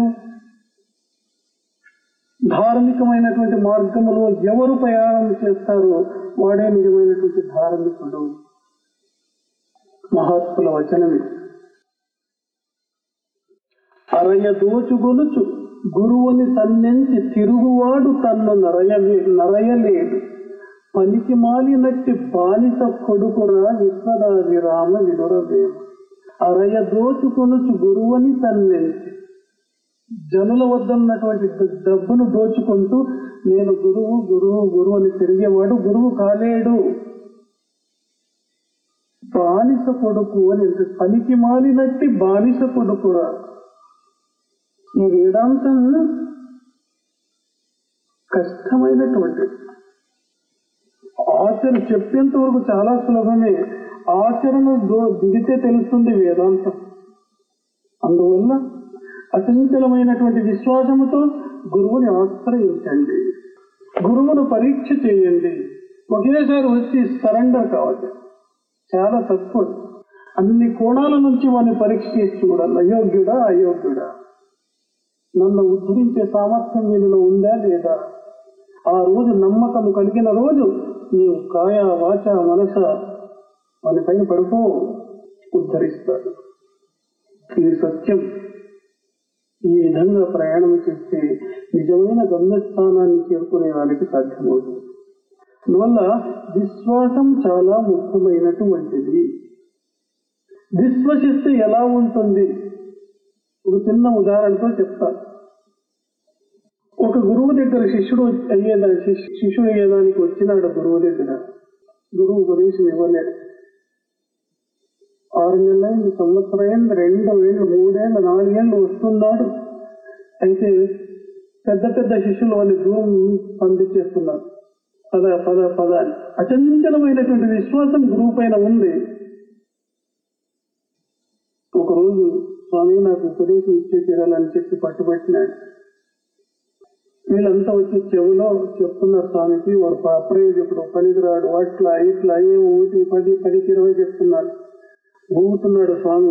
ధార్మికమైనటువంటి మార్గములో ఎవరు ప్రయాణం చేస్తారో వాడే నిజమైనటువంటి ధార్మికుడు మహాత్ముల వచనమే అరయ దోచుగొలుచు గురువుని తన్నెంచి తిరుగువాడు తన్ను నరయలే నరయలేడు పనికి మాలినట్టి బానిస కొడుకురా విశ్వరాజి రామ వినురదేవ అరయ దోచుకొనుచు గురువుని తన్నెంచి జనుల వద్ద ఉన్నటువంటి ద- డబ్బును దోచుకుంటూ నేను గురువు గురువు గురువు అని తిరిగేవాడు గురువు కాలేడు బానిస కొడుకు అని అంటే పనికి మాలినట్టి బానిస కొడుకురా ఈ వేదాంతం కష్టమైనటువంటి ఆచరణ చెప్పేంత వరకు చాలా సులభమే ఆచరణ దో- దిగితే తెలుస్తుంది వేదాంతం అందువల్ల అచంచలమైనటువంటి విశ్వాసముతో గురువుని ఆశ్రయించండి గురువును పరీక్ష చేయండి ఒకేసారి వచ్చి సరెండర్ కావాలి చాలా తక్కువ అన్ని కోణాల నుంచి వాడిని పరీక్ష చేసి చూడాలి అయోగ్యుడా అయోగ్యుడా నన్ను ఉద్ధరించే సామర్థ్యం వీళ్ళలో ఉందా లేదా ఆ రోజు నమ్మకం కలిగిన రోజు నీవు కాయ వాచ మనస వాని పైన పడుకో ఉద్ధరిస్తాడు ఇది సత్యం ఈ విధంగా ప్రయాణం చేస్తే నిజమైన గమ్యస్థానాన్ని చేరుకునే వాళ్ళకి సాధ్యమవుతుంది అందువల్ల విశ్వాసం చాలా ముఖ్యమైనటువంటిది విశ్వసిస్తే ఎలా ఉంటుంది ఒక చిన్న ఉదాహరణతో చెప్తాను ఒక గురువు దగ్గర శిష్యుడు అయ్యేదా శిష్యు- శిష్యుడు అయ్యేదానికి వచ్చినాడు గురువు దగ్గర గురువు ఉపదేశం ఇవ్వలేడు ఆరు నెలలైంది సంవత్సరమైంది రెండు ఏళ్ళు మూడేళ్ళు నాలుగేళ్ళు వస్తున్నాడు అయితే పెద్ద పెద్ద శిష్యులు వాళ్ళని దూరం పంపించేస్తున్నారు పద పద పద అని అచంచలమైనటువంటి విశ్వాసం గురువు పైన ఉంది ఒకరోజు స్వామి నాకు ఉపదేశం ఇచ్చే తీరాలని చెప్పి పట్టుబట్టినాడు వీళ్ళంతా వచ్చి చెవులో చెప్తున్నారు స్వామికి వాడు అప్రయోజకుడు పనికిరాడు అట్లా ఇట్లా ఏ ఒకటి పది పదికి ఇరవై చెప్తున్నారు ఊగుతున్నాడు స్వామి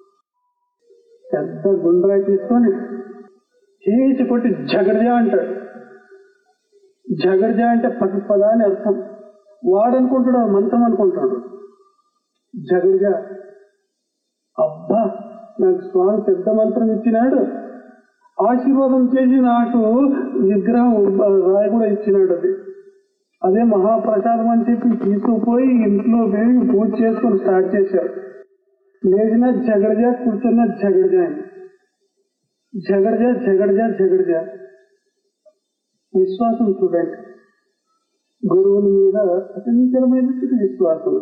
పెద్ద గుండ్రాయి తీసుకొని చేసి కొట్టి జగడ్జా అంటాడు జగడ్జా అంటే పది పద అని అర్థం వాడనుకుంటాడు ఆ మంత్రం అనుకుంటాడు జగడ్జా అబ్బా నాకు స్వామి పెద్ద మంత్రం ఇచ్చినాడు ఆశీర్వాదం చేసి నాకు విగ్రహం ఆ, రాయి కూడా ఇచ్చినాడు అది అదే మహాప్రసాదం అని చెప్పి తీసుకుపోయి ఇంట్లో పోయి పూజ చేసుకొని స్టార్ట్ చేశారు లేచిన జగడజా కూర్చున్న జగడజా అని. జగడజా జగడజా జగడజా విశ్వాసం చూడండి గురువుని మీద అత్యంతమైనటువంటి విశ్వాసం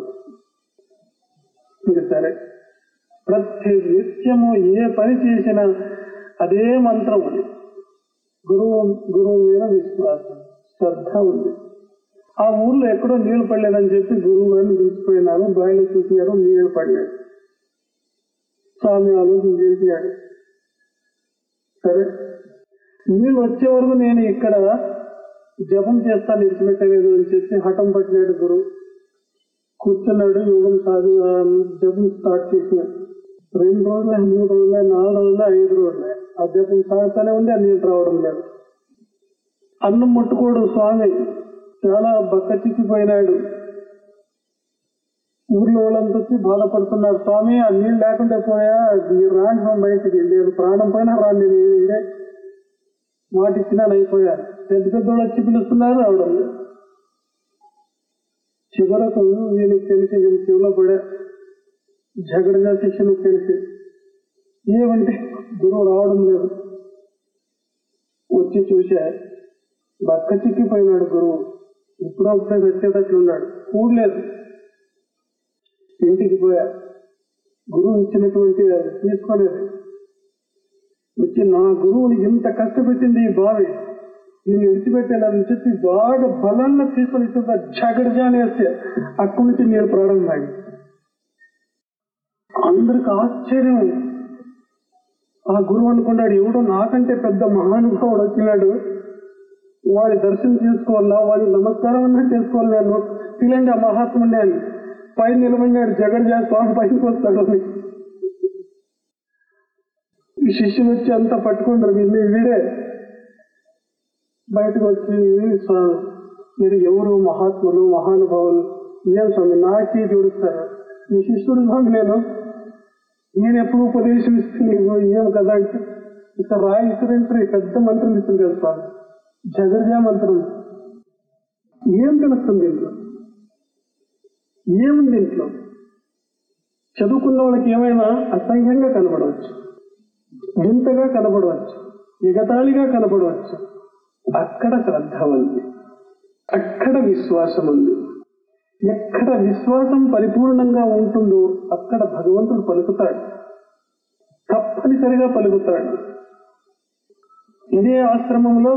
ఇంకా సరే ప్రతి నిత్యము ఏ పని చేసినా అదే మంత్రం ఉంది గురువు గురువు మీద విశ్వాసం శ్రద్ధ ఉంది ఆ ఊర్లో ఎక్కడో నీళ్లు పడలేదని చెప్పి గురువు గారిని పిలిచిపోయినారు బాయిలో చూసినారు నీళ్లు పడలేదు స్వామి ఆలోచన చేశాడు సరే నీళ్ళు వచ్చే వరకు నేను ఇక్కడ జపం చేస్తాను విడిచిపెట్టలేదు అని చెప్పి హఠం పట్టినాడు గురువు కూర్చున్నాడు యోగం సాధి ఆ, జపం స్టార్ట్ చేసినాడు రెండు రోజులు మూడు రోజులు నాలుగు రోజులు ఐదు రోజులు ఆ జపం సాగుతూనే ఉంది ఆ నీళ్ళు రావడం లేదు అన్నం ముట్టుకోడు స్వామి చాలా బక్క చిక్కిపోయినాడు ఊర్లో వాళ్ళంతా వచ్చి బాధపడుతున్నారు స్వామి ఆ నీళ్ళు లేకుండా పోయా మీరు రాండి స్వామి బయటికి నేను ప్రాణం పైన రాండి నేను ఇదే మాట ఇచ్చినాను అయిపోయాను పెద్ద పెద్ద వాళ్ళు వచ్చి పిలుస్తున్నారు రావడం లేదు. చివరకు వీళ్ళకి తెలిసి వీళ్ళ చెవిలో పడే జగడగా శిష్యులకు తెలిసి ఏమంటే గురువు రావడం లేదు వచ్చి చూసా బక్క చిక్కిపోయినాడు గురువు ఇప్పుడు ఒకసారి వచ్చేటట్లున్నాడు కూడలేదు ఇంటికి పోయా గురువు ఇచ్చినటువంటి అది తీసుకోలేదు వచ్చి నా గురువుని ఎంత కష్టపెట్టింది ఈ బావి దీన్ని విడిచిపెట్టేయాలని చెప్పి బాగా బలంగా తీసుకొని ఇచ్చిన జగడజా అనేస్తే అక్కడి నుంచి నేను ప్రారంభమైంది అందరికి ఆశ్చర్యం ఆ గురువు అనుకున్నాడు ఎవడో నాకంటే పెద్ద మహానుభావుడు వచ్చినాడు వాడి దర్శనం చేసుకోవాలా వాడి నమస్కారం అన్నా చేసుకోవాలి నేను పిల్లండి ఆ మహాత్ముడిని అని పైన నిలబడినాడు జగడ్జా స్వామి పైకి వస్తాడు అని ఈ శిష్యులు వచ్చి అంతా పట్టుకుంటారు వీడిని వీడే బయటకు వచ్చి స్వామి మీరు ఎవరు మహాత్ములు మహానుభావులు ఏం స్వామి నాకే చూడుస్తారు మీ శిష్యుడు స్వామి నేను నేను ఎప్పుడు ఉపదేశం ఇస్తే నీకు ఏం కదా అంటే ఇక రాయి ఇసురంటే పెద్ద మంత్రం ఇస్తుంది కదా స్వామి జగర్జా మంత్రం ఏం తెలుస్తుంది దీంట్లో ఏముంది దీంట్లో చదువుకున్న వాళ్ళకి ఏమైనా అసహ్యంగా కనబడవచ్చు వింతగా కనబడవచ్చు ఎగతాళిగా కనబడవచ్చు అక్కడ శ్రద్ధ ఉంది అక్కడ విశ్వాసం ఉంది ఎక్కడ విశ్వాసం పరిపూర్ణంగా ఉంటుందో అక్కడ భగవంతుడు పలుకుతాడు తప్పనిసరిగా పలుకుతాడు ఇదే ఆశ్రమంలో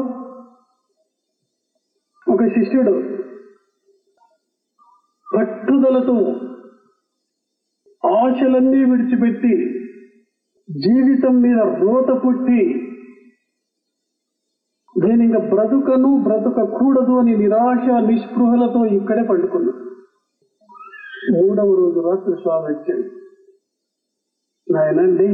ఒక శిష్యుడు పట్టుదలతో ఆశలన్నీ విడిచిపెట్టి జీవితం మీద రోత పుట్టి నేను ఇంకా బ్రతుకను బ్రతుకకూడదు అని నిరాశ నిస్పృహలతో ఇక్కడే పండుకున్నా మూడవ రోజు రాత్రి స్వామి వచ్చాడు నాయనండి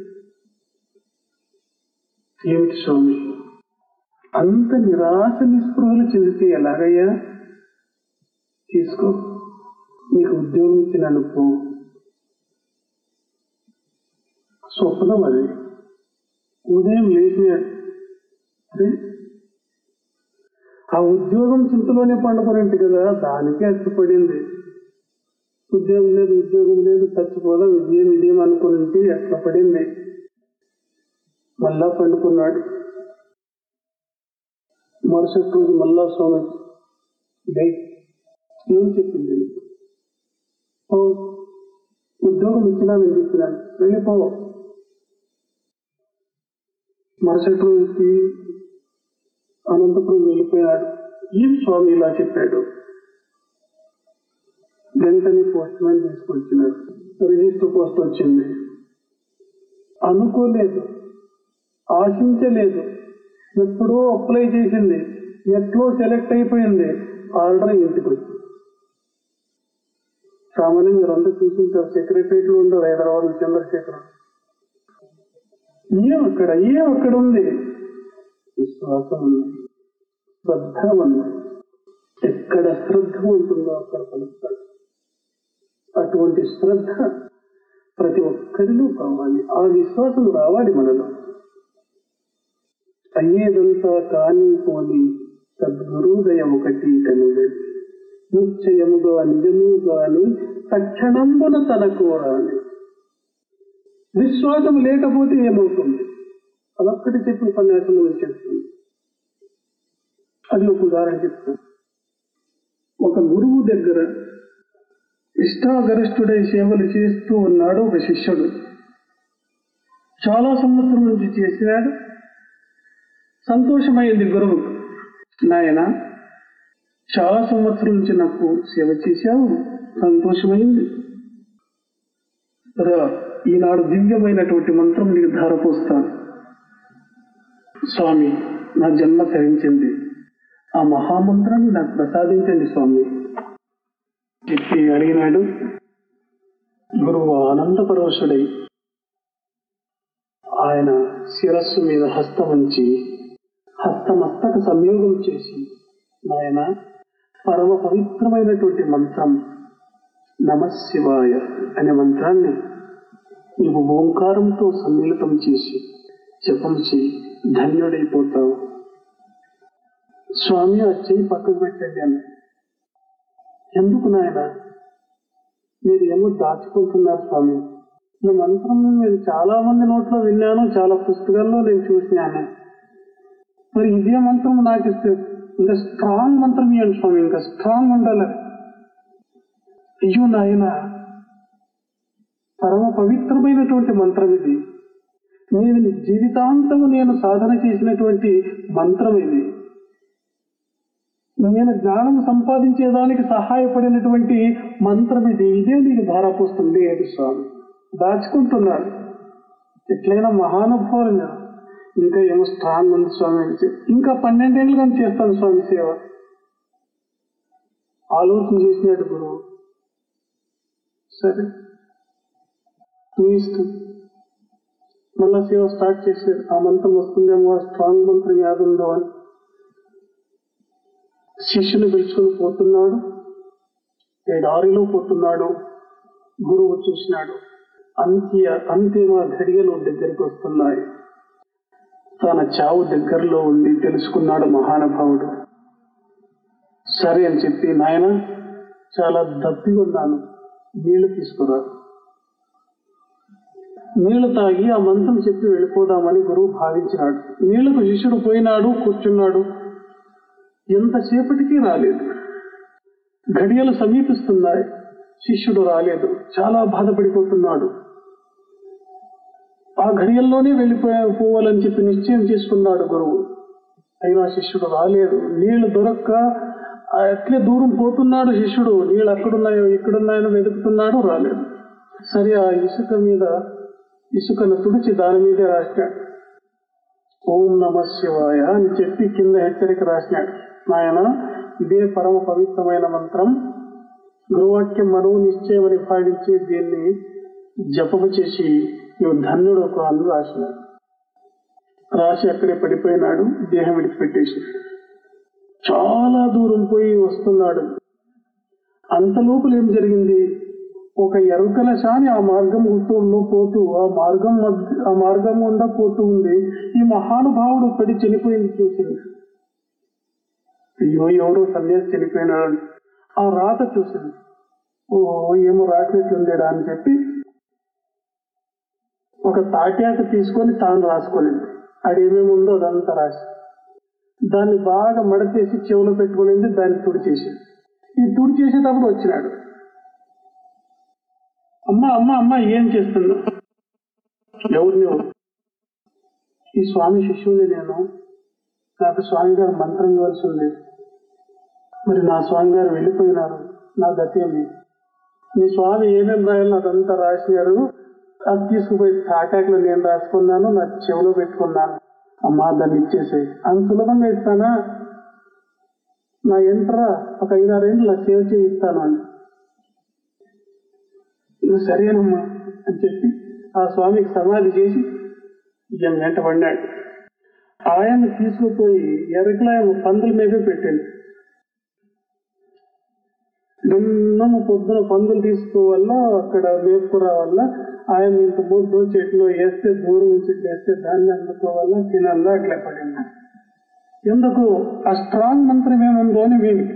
ఏమిటి స్వామి అంత నిరాశ నిస్పృహలు చెందితే ఎలాగయ్యా తీసుకో నీకు ఉద్యోగం ఇచ్చినాను పో స్వప్నం అది ఉదయం లేచినాడు అరే ఆ ఉద్యోగం చింతలోనే పండుకునేంటి కదా దానికే అచ్చపడింది ఉద్యోగం లేదు ఉద్యోగం లేదు చచ్చిపోదాం ఇదేం ఇదేం అనుకుని ఎట్లా పడింది మళ్ళా పండుకున్నాడు మరుసటి రోజు మళ్ళా స్వామి లే ఏం చెప్పింది నీకు? ఓ ఉద్యోగం ఇచ్చినానని చెప్పినాను వెళ్ళిపో మరుసటి రోజుకి అనంతపురం వెళ్ళిపోయాడు ఏం స్వామి ఇలా చెప్పాడు వెంటనే పోస్ట్ మ్యాన్ తీసుకొచ్చినాడు రిజిస్టర్ పోస్ట్ వచ్చింది అనుకోలేదు ఆశించలేదు ఎప్పుడో అప్లై చేసింది ఎట్లో సెలెక్ట్ అయిపోయింది ఆర్డర్ ఇంటికి వచ్చింది సామాన్యం మీరు అందరూ చూసింటారు సెక్రటరియట్ లో ఉండరు హైదరాబాద్ చంద్రశేఖర్ ఏం అక్కడ ఏం అక్కడ ఉంది విశ్వాసం ఉంది శ్రద్ధ ఉంది ఎక్కడ శ్రద్ధ ఉంటుందో అక్కడ పలుకుతాడు అటువంటి శ్రద్ధ ప్రతి ఒక్కరిలో కావాలి ఆ విశ్వాసం రావాలి మనలో అయ్యేదంతా కాని పోని సద్గురుదయ ఒకటి కనుగది నిశ్చయముగా నిజము గాని తక్షణంబున తనకు రాని విశ్వాసం లేకపోతే ఏమవుతుంది అదొక్కటి చెప్పి ఉపన్యాసం వచ్చేస్తుంది అది ఒక ఉదాహరణ చెప్తాను ఒక గురువు దగ్గర ఇష్టాగరిష్ఠుడై సేవలు చేస్తూ ఉన్నాడు ఒక శిష్యుడు చాలా సంవత్సరం నుంచి చేసినాడు సంతోషమైంది గురువు నాయన చాలా సంవత్సరం నుంచి నాకు సేవ చేశావు సంతోషమైంది రా ఈనాడు దివ్యమైనటువంటి మంత్రం నీకు ధారపోస్తాను స్వామి నా జన్మ ధరించింది ఆ మహామంత్రాన్ని నాకు ప్రసాదించండి స్వామి చెప్పి అడిగినాడు గురువు ఆనందపరవశుడై ఆయన శిరస్సు మీద హస్తముంచి హస్తమస్తక సంయోగం చేసి నాయన పరమ పవిత్రమైనటువంటి మంత్రం నమశివాయ అనే మంత్రాన్ని నీవు ఓంకారంతో సమ్మిళితం చేసి జపం చేయి ధన్యుడైపోతావు స్వామి ఆ చెయ్యి పక్కకు పెట్టండి అని ఎందుకు నాయన మీరు ఏమో దాచుకుంటున్నారు స్వామి ఈ మంత్రం నేను చాలా మంది నోట్లో విన్నాను చాలా పుస్తకాల్లో నేను చూసినాను మరి ఇదే మంత్రం నాకు ఇస్తే ఇంకా స్ట్రాంగ్ మంత్రం ఇవ్వండి స్వామి ఇంకా స్ట్రాంగ్ ఉండాలి అయ్యో నాయన పరమ పవిత్రమైనటువంటి మంత్రం ఇది నేను జీవితాంతం నేను సాధన చేసినటువంటి మంత్రం ఇది నేను జ్ఞానం సంపాదించేదానికి సహాయపడినటువంటి మంత్రం ఇది ఇదే నీకు ధారాపోస్తుంది ఏడు స్వామి దాచుకుంటున్నాడు ఎట్లయినా మహానుభావులు మీరు ఇంకా ఏమో స్ట్రాంగ్ ఉంది స్వామి అని చెప్పి ఇంకా పన్నెండేళ్ళు కానీ చేస్తాను స్వామి సేవ ఆలోచన చేసినాడు గురువు సరే మీ ఇష్టం మళ్ళా సేవ స్టార్ట్ చేసాడు ఆ మంత్రం వస్తుందేమో స్ట్రాంగ్ మంత్రం యాదుందో అని శిష్యుని పిలుచుకుని పోతున్నాడు ఎడారిలో పోతున్నాడు గురువు చూసినాడు అంత్య అంతిమ ఘడియలు దగ్గరికి వస్తున్నాయి తన చావు దగ్గరలో ఉండి తెలుసుకున్నాడు మహానుభావుడు సరే అని చెప్పి నాయన చాలా దప్పిగా ఉన్నాను నీళ్లు తీసుకురా నీళ్లు తాగి ఆ మంత్రం చెప్పి వెళ్ళిపోదామని గురువు భావించినాడు నీళ్లకు శిష్యుడు పోయినాడు కూర్చున్నాడు ఎంతసేపటికి రాలేదు ఘడియలు సమీపిస్తున్నాయి శిష్యుడు రాలేదు చాలా బాధపడిపోతున్నాడు ఆ ఘడియల్లోనే వెళ్ళిపోయా పోవాలని చెప్పి నిశ్చయం చేసుకున్నాడు గురువు అయినా శిష్యుడు రాలేదు నీళ్లు దొరక్క ఆ ఎట్లే దూరం పోతున్నాడు శిష్యుడు నీళ్ళు అక్కడున్నాయో ఇక్కడున్నాయో వెతుకుతున్నాడు రాలేదు సరే ఆ ఇసుక మీద ఇసుకను తుడిచి దాని మీదే రాసినాడు ఓం నమ శివాయ అని చెప్పి కింద హెచ్చరిక రాసినాడు నాయన ఇదే పరమ పవిత్రమైన మంత్రం గురువాక్యం మనవు నిశ్చయమని భావించి దీన్ని జపము చేసి నువ్వు ధన్యుడు ఒక అందు రాసినాడు రాసి అక్కడే పడిపోయినాడు దేహం విడిచిపెట్టేసి చాలా దూరం పోయి వస్తున్నాడు అంత లోపల ఏం జరిగింది ఒక ఎరుకల శాని ఆ మార్గం గుర్తుల్లో పోతూ ఆ మార్గం మధ్య ఆ మార్గం గుండా పోతూ ఉంది ఈ మహానుభావుడు పడి చనిపోయింది చూసింది అయ్యో ఎవరో సన్యాసి చనిపోయినాడు ఆ రాత చూసింది ఓ ఏమో రాసినట్లుందేడా అని చెప్పి ఒక తాట్యాక తీసుకొని తాను రాసుకునింది అది ఏమేమి ఉందో అదంతా రాసి దాన్ని బాగా మడతేసి చెవులో పెట్టుకునింది దాన్ని తుడిచేసి ఈ తుడి చేసేటప్పుడు వచ్చినాడు అమ్మ అమ్మ అమ్మ ఏం చేస్తున్నా ఎవరు నువ్వు ఈ స్వామి శిష్యుని నేను నాకు స్వామి గారు మంత్రం ఇవ్వాల్సి ఉంది మరి నా స్వామి గారు వెళ్ళిపోయినారు నా గతి ఏమి మీ స్వామి ఏమేమి రాయాలో అదంతా రాసినారు అది తీసుకుపోయి తాటాకులో నేను రాసుకున్నాను నా చెవిలో పెట్టుకున్నాను అమ్మా దాన్ని ఇచ్చేసేయి అంత సులభంగా ఇస్తానా నా ఎంట్రా ఒక ఐదారేళ్ళు నా సేవ చేయిస్తాను అని నువ్వు సరేనమ్మా అని చెప్పి ఆ స్వామికి సమాధి చేసి ఈయన వెంట పడినాడు ఆయన తీసుకుపోయి ఎరకలాయ పందుల మీదే పెట్టింది నిన్నము పొద్దున పందులు తీసుకోవాలా అక్కడ మేపుకురావాలా ఆయన ఇంత బొడ్డు చెట్లు వేస్తే దూరం నుంచి వేస్తే దాన్ని అందుకోవాలా తినాలా అట్లా పడింది ఎందుకు ఆ స్ట్రాంగ్ మంత్రం ఏముందో అని మేము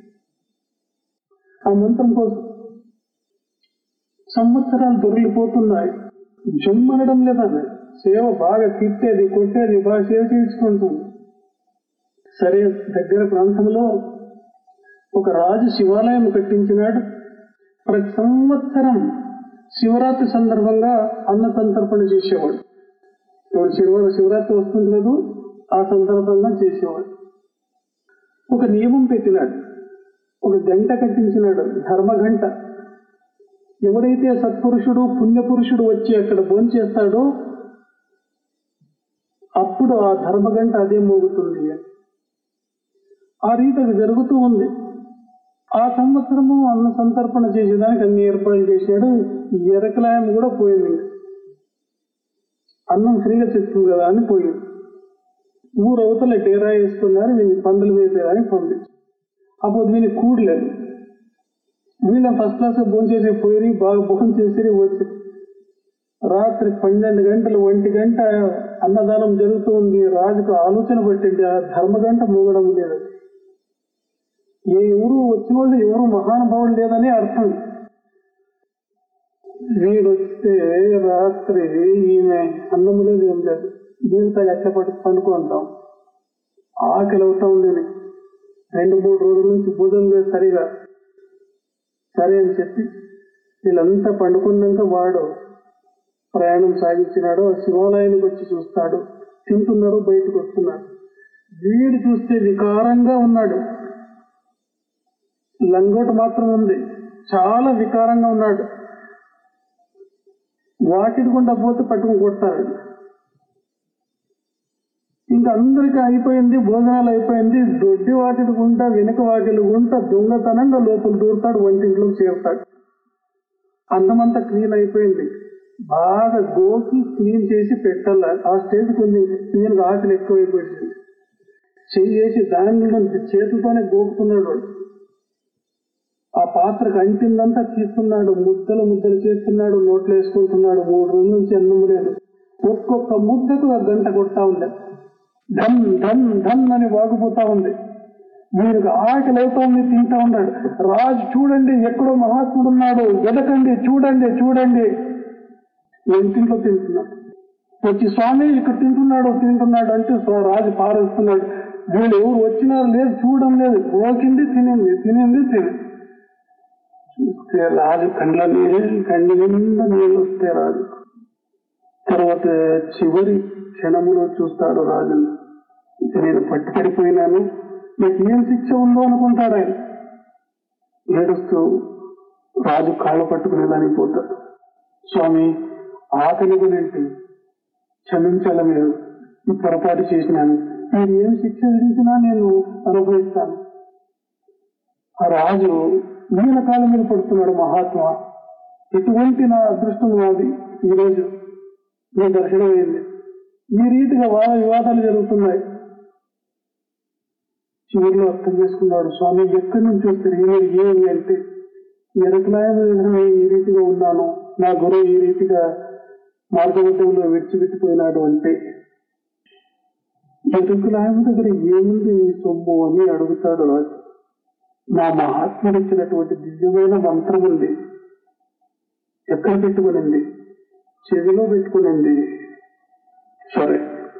ఆ మంత్రం కోసం సంవత్సరాలు దొరికిపోతున్నాయి జుమ్మనడం లేదని సేవ బాగా తిట్టేది కొట్టేది బాగా సేవ చేయించుకుంటుంది సరే దగ్గర ప్రాంతంలో ఒక రాజు శివాలయం కట్టించినాడు ప్రతి సంవత్సరం శివరాత్రి సందర్భంగా అన్న సంతర్పణ చేసేవాడు ఇప్పుడు శివ శివరాత్రి వస్తుంది లేదు ఆ సందర్భంగా చేసేవాడు ఒక నియమం పెట్టినాడు ఒక గంట కట్టించినాడు ధర్మ గంట ఎవడైతే సత్పురుషుడు పుణ్యపురుషుడు వచ్చి అక్కడ భోంచేస్తాడో అప్పుడు ఆ ధర్మగంట అదే మోగుతుంది ఆ రీతి అది జరుగుతూ ఉంది ఆ సంవత్సరము అన్న సంతర్పణ చేసేదానికి అన్ని ఏర్పాట్లు చేశాడు ఈ ఎరకలాయం కూడా పోయింది ఇంకా. అన్నం ఫ్రీగా చెప్తుంది కదా అని పోయింది ఊరు అవతల డేరా వేసుకున్నారు వీళ్ళు పందులు వేసేదానికి పంపించి అప్పుడు వీళ్ళు కూడలేదు వీళ్ళని ఫస్ట్ క్లాస్ భోజనం చేసి పోయి బాగా భోజనం చేసి వచ్చి రాత్రి పన్నెండు గంటలు ఒంటి గంట అన్నదానం జరుగుతూ ఉంది రాజుకు ఆలోచన పట్టింది ఆ ధర్మగంట మూగడం లేదు ఏ ఊరు వచ్చిన వాళ్ళు ఎవరు మహానుభావులు లేదని అర్థం వీడు వస్తే రాత్రి ఈమె అన్నం లేదు ఏం లేదు దీంతో ఎట్లా పట్టు పండుకుంటాం ఆకలి అవుతా ఉండేది రెండు మూడు రోజుల నుంచి భోజనం లేదు సరిగా సరే అని చెప్పి వీళ్ళంతా పండుకున్నాక వాడు ప్రయాణం సాగించినాడు ఆ శివాలయానికి వచ్చి చూస్తాడు తింటున్నాడు బయటకు వస్తున్నాడు వీడు చూస్తే వికారంగా ఉన్నాడు లంగోట మాత్రం ఉంది చాలా వికారంగా ఉన్నాడు వాకిటి గుండా పోతే పట్టుకుని కొడతారు ఇంకా అందరికీ అయిపోయింది భోజనాలు అయిపోయింది దొడ్డి వాకిటి గుంట వెనుక వాకిలి గుంట దొంగతనంగా లోపల దూరుతాడు వంటింట్లో చేరుతాడు అన్నమంతా క్లీన్ అయిపోయింది బాగా గోకి క్లీన్ చేసి పెట్టాల ఆ స్టేజ్ కొంచెం క్లీన్ ఆకలి ఎక్కువైపోయింది చెయ్యి వేసి దానిలో చేతులతోనే గోకుతున్నాడు వాడు ఆ పాత్రకు అంటిందంతా తీస్తున్నాడు ముద్దలు ముద్దలు చేస్తున్నాడు నోట్లో వేసుకుంటున్నాడు మూడు రోజుల నుంచి అన్నం లేదు ఒక్కొక్క ముద్దకు ఆ గంట కొడతా ఉంది ధన్ ధన్ ధన్ అని వాగిపోతా ఉంది వీరికి ఆకలి అవుతోంది తింటా ఉన్నాడు రాజు చూడండి ఎక్కడో మహాత్ముడు ఉన్నాడు వెదకండి చూడండి చూడండి ఇంటింట్లో తింటున్నాడు వచ్చి స్వామి ఇక్కడ తింటున్నాడు తింటున్నాడు అంటే స్వ- రాజు పారేస్తున్నాడు వీళ్ళు ఎవరు వచ్చినారు లేదు చూడడం లేదు పోకింది తినింది తినింది తిని చూస్తే రాజు కండ్ల నీళ్ళు కండి నిండా నీళ్ళు వస్తే రాజు తర్వాత చివరి క్షణములో చూస్తాడు రాజు నేను పట్టుపడిపోయినాను నాకు ఏం శిక్ష ఉందో అనుకుంటాడు ఆయన ఏడుస్తూ రాజు కాళ్ళు పట్టుకునే దానికి పోతాడు స్వామి ఆకలి గురించి క్షమించాల మీరు ఈ పొరపాటు చేసినాను మీరు ఏం శిక్ష విధించినా నేను అనుభవిస్తాను ఆ రాజు ఈయన కాలం మీద పడుతున్నాడు మహాత్మా ఎటువంటి నా అదృష్టం నాది ఈరోజు నీ దర్శనం అయింది ఈ రీతిగా వాద వివాదాలు జరుగుతున్నాయి చివరిలో అర్థం చేసుకున్నాడు స్వామి ఎక్కడి నుంచి వస్తారు ఏమి ఏమి అంటే ఎరకలాయం విధంగా ఈ రీతిగా ఉన్నాను నా గురువు ఈ రీతిగా మార్గబద్ధంలో విడిచిపెట్టిపోయినాడు అంటే ఎరుకులాయం దగ్గర ఏముంది ఈ సొమ్ము అని అడుగుతాడు రాజు నా మహాత్ముడు ఇచ్చినటువంటి దివ్యమైన మంత్రం ఉంది ఎక్కడ పెట్టుకునింది చెవిలో పెట్టుకునింది సరే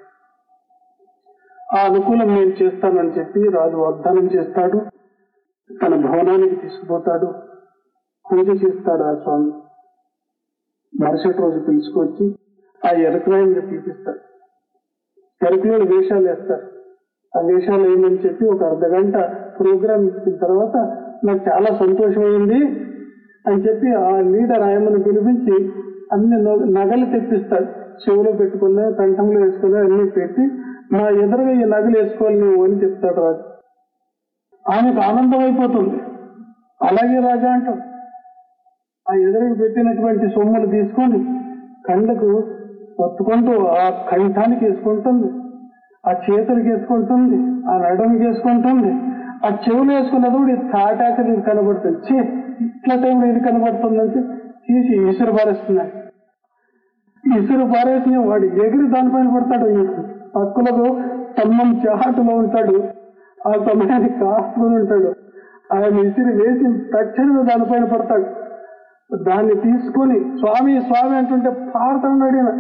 ఆ అనుకూలం నేను చేస్తానని చెప్పి రాజు వాగ్దానం చేస్తాడు తన భవనానికి తీసుకుపోతాడు పూజ చేస్తాడు ఆ స్వామి మరుసటి రోజు పిలుచుకొచ్చి ఆ ఎరకులాయిని తీపిస్తాడు ఎరకులో వేషాలు వేస్తారు ఆ వేషాలు ఏమని చెప్పి ఒక అర్ధ గంట ప్రోగ్రామ్ ఇచ్చిన తర్వాత నాకు చాలా సంతోషమైంది అని చెప్పి ఆ లీడర్ ఆయమ్మను పిలిపించి అన్ని నగ- నగలు తెప్పిస్తాడు చెవులో పెట్టుకున్నా కంఠంలో వేసుకున్నా అన్ని పెట్టి నా ఎదురుగా ఈ నగలు వేసుకోవాలి నువ్వు అని చెప్తాడు రాజు ఆమెకు ఆనందం అయిపోతుంది అలాగే రాజా అంటాం ఆ ఎదురుకు పెట్టినటువంటి సొమ్ములు తీసుకొని కళ్ళకు ఒత్తుకుంటూ ఆ కంఠానికి వేసుకుంటుంది ఆ చేతులకి వేసుకుంటుంది ఆ నడుముకి వేసుకుంటుంది ఆ చెవులు వేసుకున్నది కూడా ఇది తాటాక ఇది కనబడుతుంది చే ఇట్లా టైంలో ఇది కనబడుతుందని చెప్పి తీసి ఇసురు పారేస్తున్నాయి ఇసురు పారేసిన వాడు ఎగిరి దానిపైన పడతాడు పక్కులకు తమ్మం చాటులో ఉంటాడు ఆ సమయానికి కాసుకొని ఉంటాడు ఆయన ఇసిరి వేసి తక్షణమే దానిపైన పడతాడు దాన్ని తీసుకొని స్వామి స్వామి అంటుంటే పాడుతూ ఉన్నాడు ఈయన.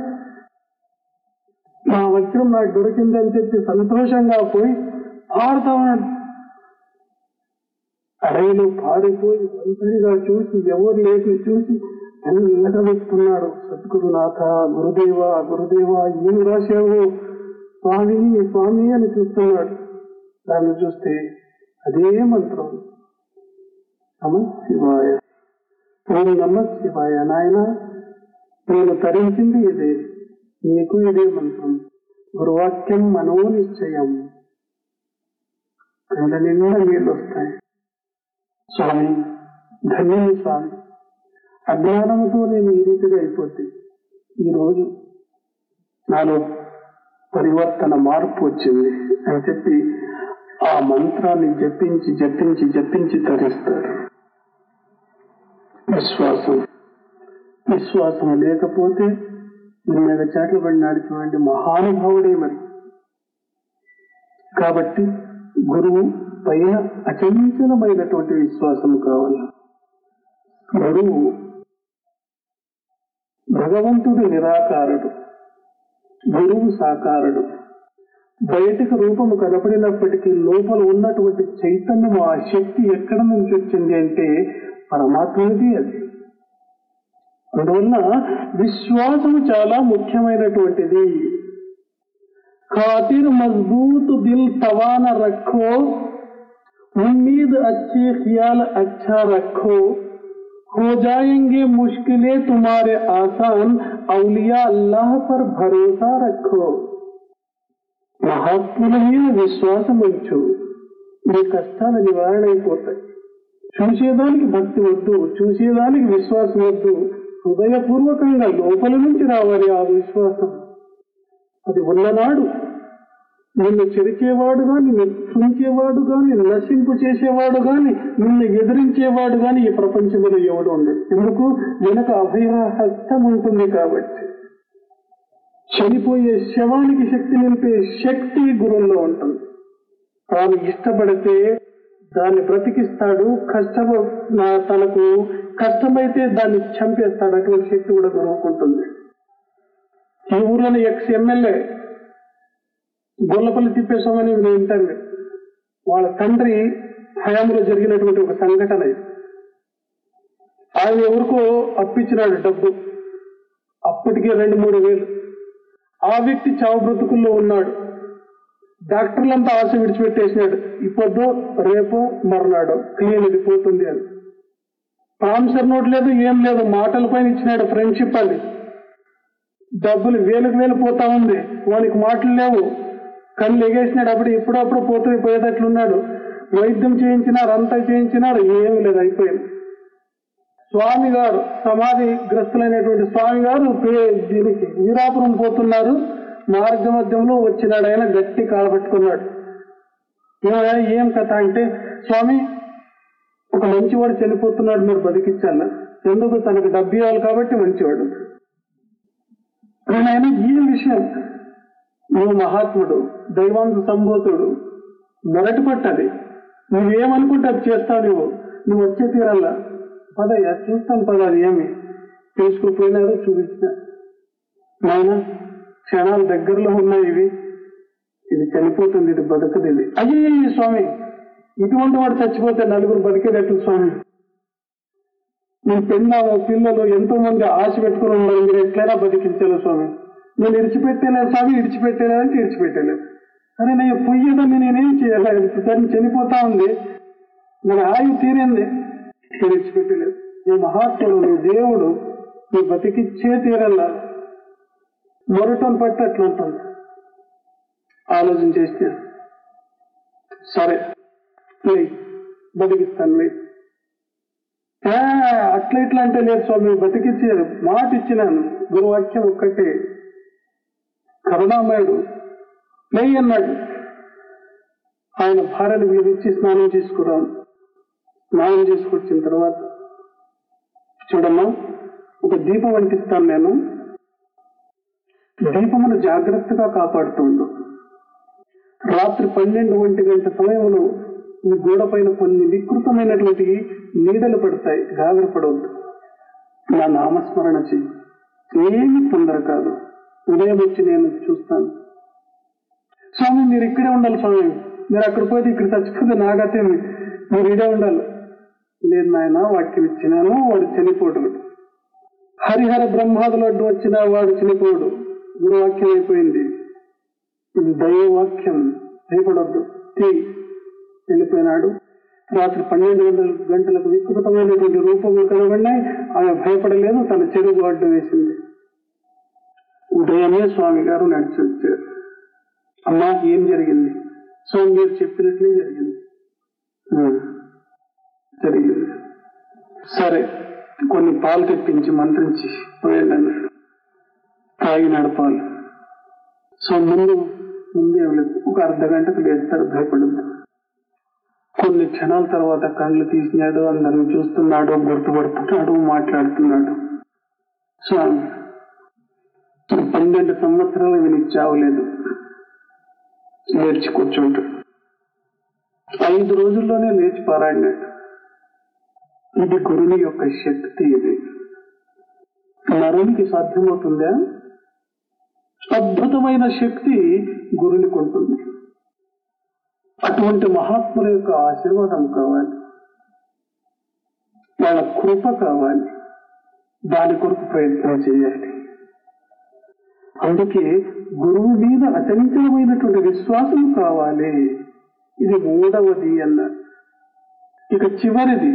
నా వజ్రం నాకు దొరికింది అని చెప్పి సంతోషంగా పోయి పాడుతూ ఉన్నాడు అడవిలో పారిపోయి ఒంటరిగా చూసి ఎవరు లేని చూసి మెల్లగా వెతుకున్నాడు సద్గురునాథ గురుదేవ గురుదేవ ఏమి రాశావు స్వామి స్వామి అని చూస్తున్నాడు దాన్ని చూస్తే అదే మంత్రం నమ శివాయ ఓం నమ శివాయ నాయన నేను తరించింది ఇదే నీకు ఇదే మంత్రం గురువాక్యం మనోనిశ్చయం కళ్ళ నిండా నీళ్ళు వస్తాయి స్వామి ధన్యుని స్వామి అజ్ఞానంతో నేను ఈ రీతిగా అయిపోతే ఈరోజు నాలో పరివర్తన మార్పు వచ్చింది అని చెప్పి ఆ మంత్రాన్ని జపించి జపించి జపించి తరిస్తారు విశ్వాసం విశ్వాసం లేకపోతే దీని మీద చాట్ల పడినాడు చూడండి మహానుభావుడే మరి కాబట్టి గురువు పైన అచంచలమైనటువంటి విశ్వాసం కావాలి గురువు భగవంతుడు నిరాకారుడు గురువు సాకారుడు బయటకు రూపము కనపడినప్పటికీ లోపల ఉన్నటువంటి చైతన్యం ఆ శక్తి ఎక్కడ నుంచి వచ్చింది అంటే పరమాత్మది అది అందువల్ల విశ్వాసము చాలా ముఖ్యమైనటువంటిది खातिर मजबूत दिल तवान रखो उम्मीद अच्छे ख्याल अच्छा रखो हो जाएंगे मुश्किलें तुम्हारे आसान औलिया अल्लाह पर भरोसा रखो మహాత్ముల మీద విశ్వాసం ఉంచు మీ కష్టాలు నివారణ అయిపోతాయి చూసేదానికి భక్తి వద్దు చూసేదానికి విశ్వాసం వద్దు హృదయపూర్వకంగా లోపల నుంచి రావాలి ఆ విశ్వాసం అది ఉన్ననాడు నిన్ను చెరిచేవాడు గాని నిన్ను తుంచేవాడు గాని నశింపు చేసేవాడు గాని నిన్ను ఎదిరించేవాడు గాని ఈ ప్రపంచంలో ఎవడు ఉండడు ఎందుకు వెనక అభయహస్తం ఉంటుంది కాబట్టి చనిపోయే శవానికి శక్తి నింపే శక్తి గురువులో ఉంటుంది తాను ఇష్టపడితే దాన్ని బ్రతికిస్తాడు కష్టమ నా- తనకు కష్టమైతే దాన్ని చంపేస్తాడు అటువంటి శక్తి కూడా గురువుకుంటుంది ఈ ఊర్లోని ఎక్స్ ఎమ్మెల్యే గొల్లపల్లి తిప్పేశామని నేను వింటాను వాళ్ళ తండ్రి హయాంలో జరిగినటువంటి ఒక సంఘటన ఇది ఆయన ఎవరికో అప్పించినాడు డబ్బు అప్పటికే రెండు మూడు వేలు ఆ వ్యక్తి చావు బ్రతుకుల్లో ఉన్నాడు డాక్టర్లంతా ఆశ విడిచిపెట్టేసినాడు ఇప్పుడు రేపు మర్నాడు క్లీన్ ఇది పోతుంది అని ప్రామిసర్ నోట్ లేదు ఏం లేదు మాటల పైన ఇచ్చినాడు ఫ్రెండ్షిప్ అని డబ్బులు వేలకు వేలు పోతా ఉంది వానికి మాటలు లేవు కళ్ళు ఎగేసినాడు అప్పుడు ఇప్పుడప్పుడు పోతూ పోయేటట్లున్నాడు వైద్యం చేయించినారు అంతా చేయించినారు ఏమి లేదు అయిపోయింది స్వామి గారు సమాధి గ్రస్తులైనటువంటి స్వామి గారు పే- దీనికి వీరాపురం పోతున్నారు మార్గ మధ్యంలో వచ్చినాడు ఆయన గట్టి కాలబెట్టుకున్నాడు ఏమయ్యా, ఏం కథ అంటే స్వామి ఒక మంచివాడు చనిపోతున్నాడు మీరు బతికించాల ఎందుకు తనకు డబ్బు ఇవ్వాలి కాబట్టి మంచివాడు కానీ ఆయన ఈ విషయం నువ్వు మహాత్ముడు దైవాంశ సంభూతుడు మొరటి పట్టది నువ్వేమనుకుంటే అది చేస్తావు నువ్వు నువ్వు వచ్చే తీరల్లా పదయ్యా చూస్తాను పద అది ఏమి తీసుకుపోయినారు చూపించిన నాయన క్షణాలు దగ్గరలో ఉన్నాయి ఇవి ఇది చనిపోతుంది ఇది బతకదు ఇది అయ్యే స్వామి ఇటువంటి వాడు చచ్చిపోతే నలుగురు బతికేటట్లు స్వామి నేను పెన్నాము పిల్లలు ఎంతో మంది ఆశ పెట్టుకుని ఉన్నారు మీరు ఎట్లయినా బతికించాలి స్వామి నేను ఇడిచిపెట్టేలేదు స్వామి ఇడిచిపెట్టేలేదంటే ఇడిచిపెట్టేలేదు సరే నేను పొయ్యేదాన్ని నేనేం చేయాలి దాన్ని చనిపోతా ఉంది మన ఆయు తీరింది నేను ఇడిచిపెట్టలేదు నీ మహాత్ముడు నీ దేవుడు నీ బతికిచ్చే తీరల్లా మొరటం పట్టి అట్లా ఉంటుంది ఆలోచన చేస్తే సరే లే బతికిస్తాను లే ఆ, అట్లా ఇట్లా అంటే లేదు స్వామి బతికిచ్చారు మాట ఇచ్చినాను గురువాక్యం ఒక్కటే కరుణామయుడు నెయ్యి అన్నాడు ఆయన భార్యను పిలిపించి స్నానం చేసుకురాం స్నానం చేసుకొచ్చిన తర్వాత చూడమ్మా ఒక దీపం అంటిస్తాను నేను దీపమును జాగ్రత్తగా కాపాడుతుండు రాత్రి పన్నెండు ఒంటి గంట సమయంలో ఈ గోడ పైన కొన్ని వికృతమైనటువంటి నీడలు పడతాయి గాబరి పడవద్దు నా నామస్మరణ చెయ్యి ఏమి తొందర కాదు ఉదయం వచ్చి నేను చూస్తాను స్వామి మీరు ఇక్కడే ఉండాలి స్వామి మీరు అక్కడ పోతే ఇక్కడ చచ్చిపోతే నాగతే మీరు ఇడే ఉండాలి లేదు నాయన వాక్యం ఇచ్చినాను వాడు చనిపోడు హరిహర బ్రహ్మాదులు అడ్డు వచ్చిన వాడు చనిపోడు గురువాక్యం అయిపోయింది ఇది దైవవాక్యం భయపడొద్దు తీ వెళ్ళిపోయినాడు రాత్రి పన్నెండు గంటల గంటలకు వికృతమైనటువంటి రూపములు కనబడినాయి ఆమె భయపడలేదు తన చెరువు అడ్డు వేసింది ఉదయమే స్వామి గారు నడిచి వచ్చారు అమ్మా ఏం జరిగింది సో మీరు చెప్పినట్లే జరిగింది "ఆ, జరిగింది సరే కొన్ని పాలు తెప్పించి మంత్రించి పోయండి తాగి నడపాలి సో ముందు ముందే లేదు ఒక అర్ధ గంటకు లేస్తాడు భయపడద్దు కొన్ని క్షణాల తర్వాత కళ్ళు తీసినాడు అందరిని చూస్తున్నాడు గుర్తుపడుతున్నాడు మాట్లాడుతున్నాడు సో పన్నెండు సంవత్సరాలు వీనికి చావలేదు లేచి కూర్చుంటాడు ఐదు రోజుల్లోనే లేచి పారాడినాడు ఇది గురుని యొక్క శక్తి ఇది నరునికి సాధ్యమవుతుందా అద్భుతమైన శక్తి గురునికి ఉంటుంది అటువంటి మహాత్ముల యొక్క ఆశీర్వాదం కావాలి వాళ్ళ కృప కావాలి దాని కొరకు ప్రయత్నం చేయాలి అందుకే గురువు మీద అచంచలమైనటువంటి విశ్వాసం కావాలి ఇది మూడవది అన్నారు ఇక చివరిది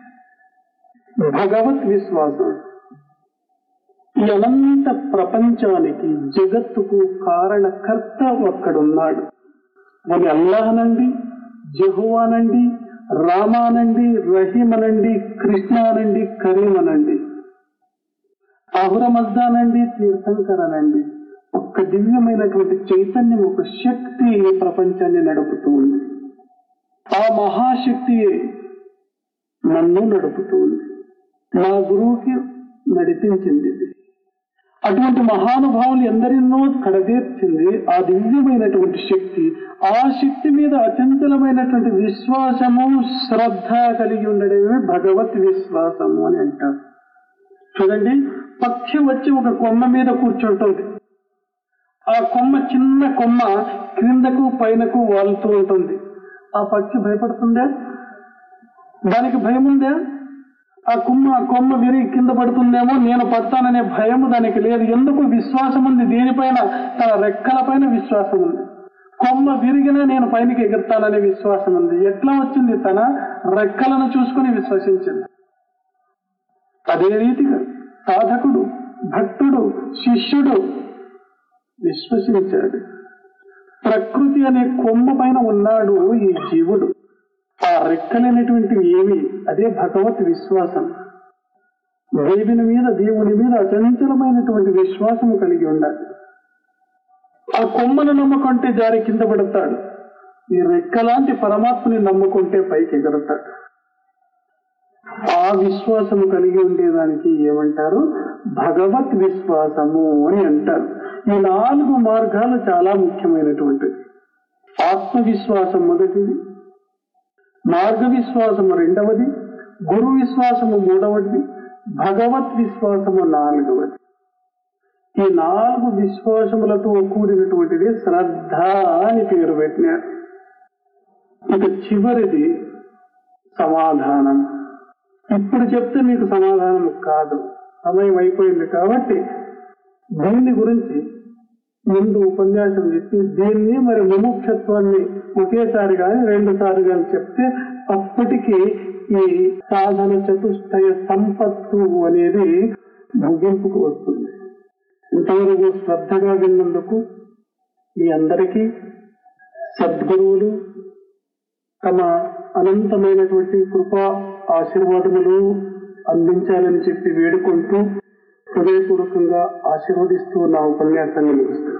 భగవత్ విశ్వాసం ఈ అనంత ప్రపంచానికి జగత్తుకు కారణకర్త ఒక్కడున్నాడు మరి అల్లాహనండి జహువానండి రామానండి రహీం అనండి కృష్ణ అనండి కరీం అనండి అహురమజ్దానండి తీర్థంకర్ అనండి ఒక్క దివ్యమైనటువంటి చైతన్యం ఒక శక్తి ఈ ప్రపంచాన్ని నడుపుతూ ఉంది ఆ మహాశక్తియే నన్ను నడుపుతూ ఉంది నా గురువుకి నడిపించింది ఇది. అటువంటి మహానుభావులు ఎందరినో కడదేర్చింది ఆ దివ్యమైనటువంటి శక్తి ఆ శక్తి మీద అచంచలమైనటువంటి విశ్వాసము శ్రద్ధ కలిగి ఉండడమే భగవత్ విశ్వాసము అని అంటారు చూడండి పక్షి వచ్చి ఒక కొమ్మ మీద కూర్చుంటుంది ఆ కొమ్మ చిన్న కొమ్మ క్రిందకు పైనకు వాలుతూ ఉంటుంది ఆ పక్షి భయపడుతుందా దానికి భయం ఉందా ఆ కొమ్మ ఆ కొమ్మ విరిగి కింద పడుతుందేమో నేను పడతాననే భయం దానికి లేదు ఎందుకు విశ్వాసం ఉంది దేనిపైన తన రెక్కలపైన విశ్వాసం ఉంది కొమ్మ విరిగినా నేను పైనకి ఎగురుతాననే విశ్వాసం ఉంది ఎట్లా వచ్చింది తన రెక్కలను చూసుకుని విశ్వసించింది అదే రీతిగా సాధకుడు భక్తుడు శిష్యుడు విశ్వసించాడు ప్రకృతి అనే కొమ్మ పైన ఉన్నాడు ఈ జీవుడు ఆ రెక్కలైనటువంటివి ఏవి అదే భగవత్ విశ్వాసం దేవుని మీద దేవుని మీద అచంచలమైనటువంటి విశ్వాసం కలిగి ఉండాలి ఆ కొమ్మను నమ్ముకుంటే జారి కింద పడతాడు ఈ రెక్కలాంటి పరమాత్మని నమ్ముకుంటే పైకి ఎగరతాడు ఆ విశ్వాసము కలిగి ఉండేదానికి ఏమంటారు భగవత్ విశ్వాసము అని అంటారు ఈ నాలుగు మార్గాలు చాలా ముఖ్యమైనటువంటివి ఆత్మవిశ్వాసం మొదటిది మార్గ విశ్వాసము రెండవది గురు విశ్వాసము మూడవది భగవత్ విశ్వాసము నాలుగవది ఈ నాలుగు విశ్వాసములతో కూడినటువంటిది శ్రద్ధ అని పేరు పెట్టినారు ఇక చివరిది సమాధానం ఇప్పుడు చెప్తే మీకు సమాధానం కాదు సమయం అయిపోయింది కాబట్టి దీని గురించి ముందు ఉపన్యాసం చెప్పి దీన్ని మరి ముముక్షత్వాన్ని ఒకేసారి కానీ రెండు సార్లు కానీ చెప్తే అప్పటికి ఈ సాధన చతుష్టయ సంపత్తు అనేది ముగింపుకు వస్తుంది ఇంతవరకు శ్రద్ధగా విన్నందుకు మీ అందరికీ సద్గురువులు తమ అనంతమైనటువంటి కృపా ఆశీర్వాదములు అందించాలని చెప్పి వేడుకుంటూ హృదయపూర్వకంగా ఆశీర్వదిస్తూ నా ఉపన్యాసాన్ని ముగిస్తాను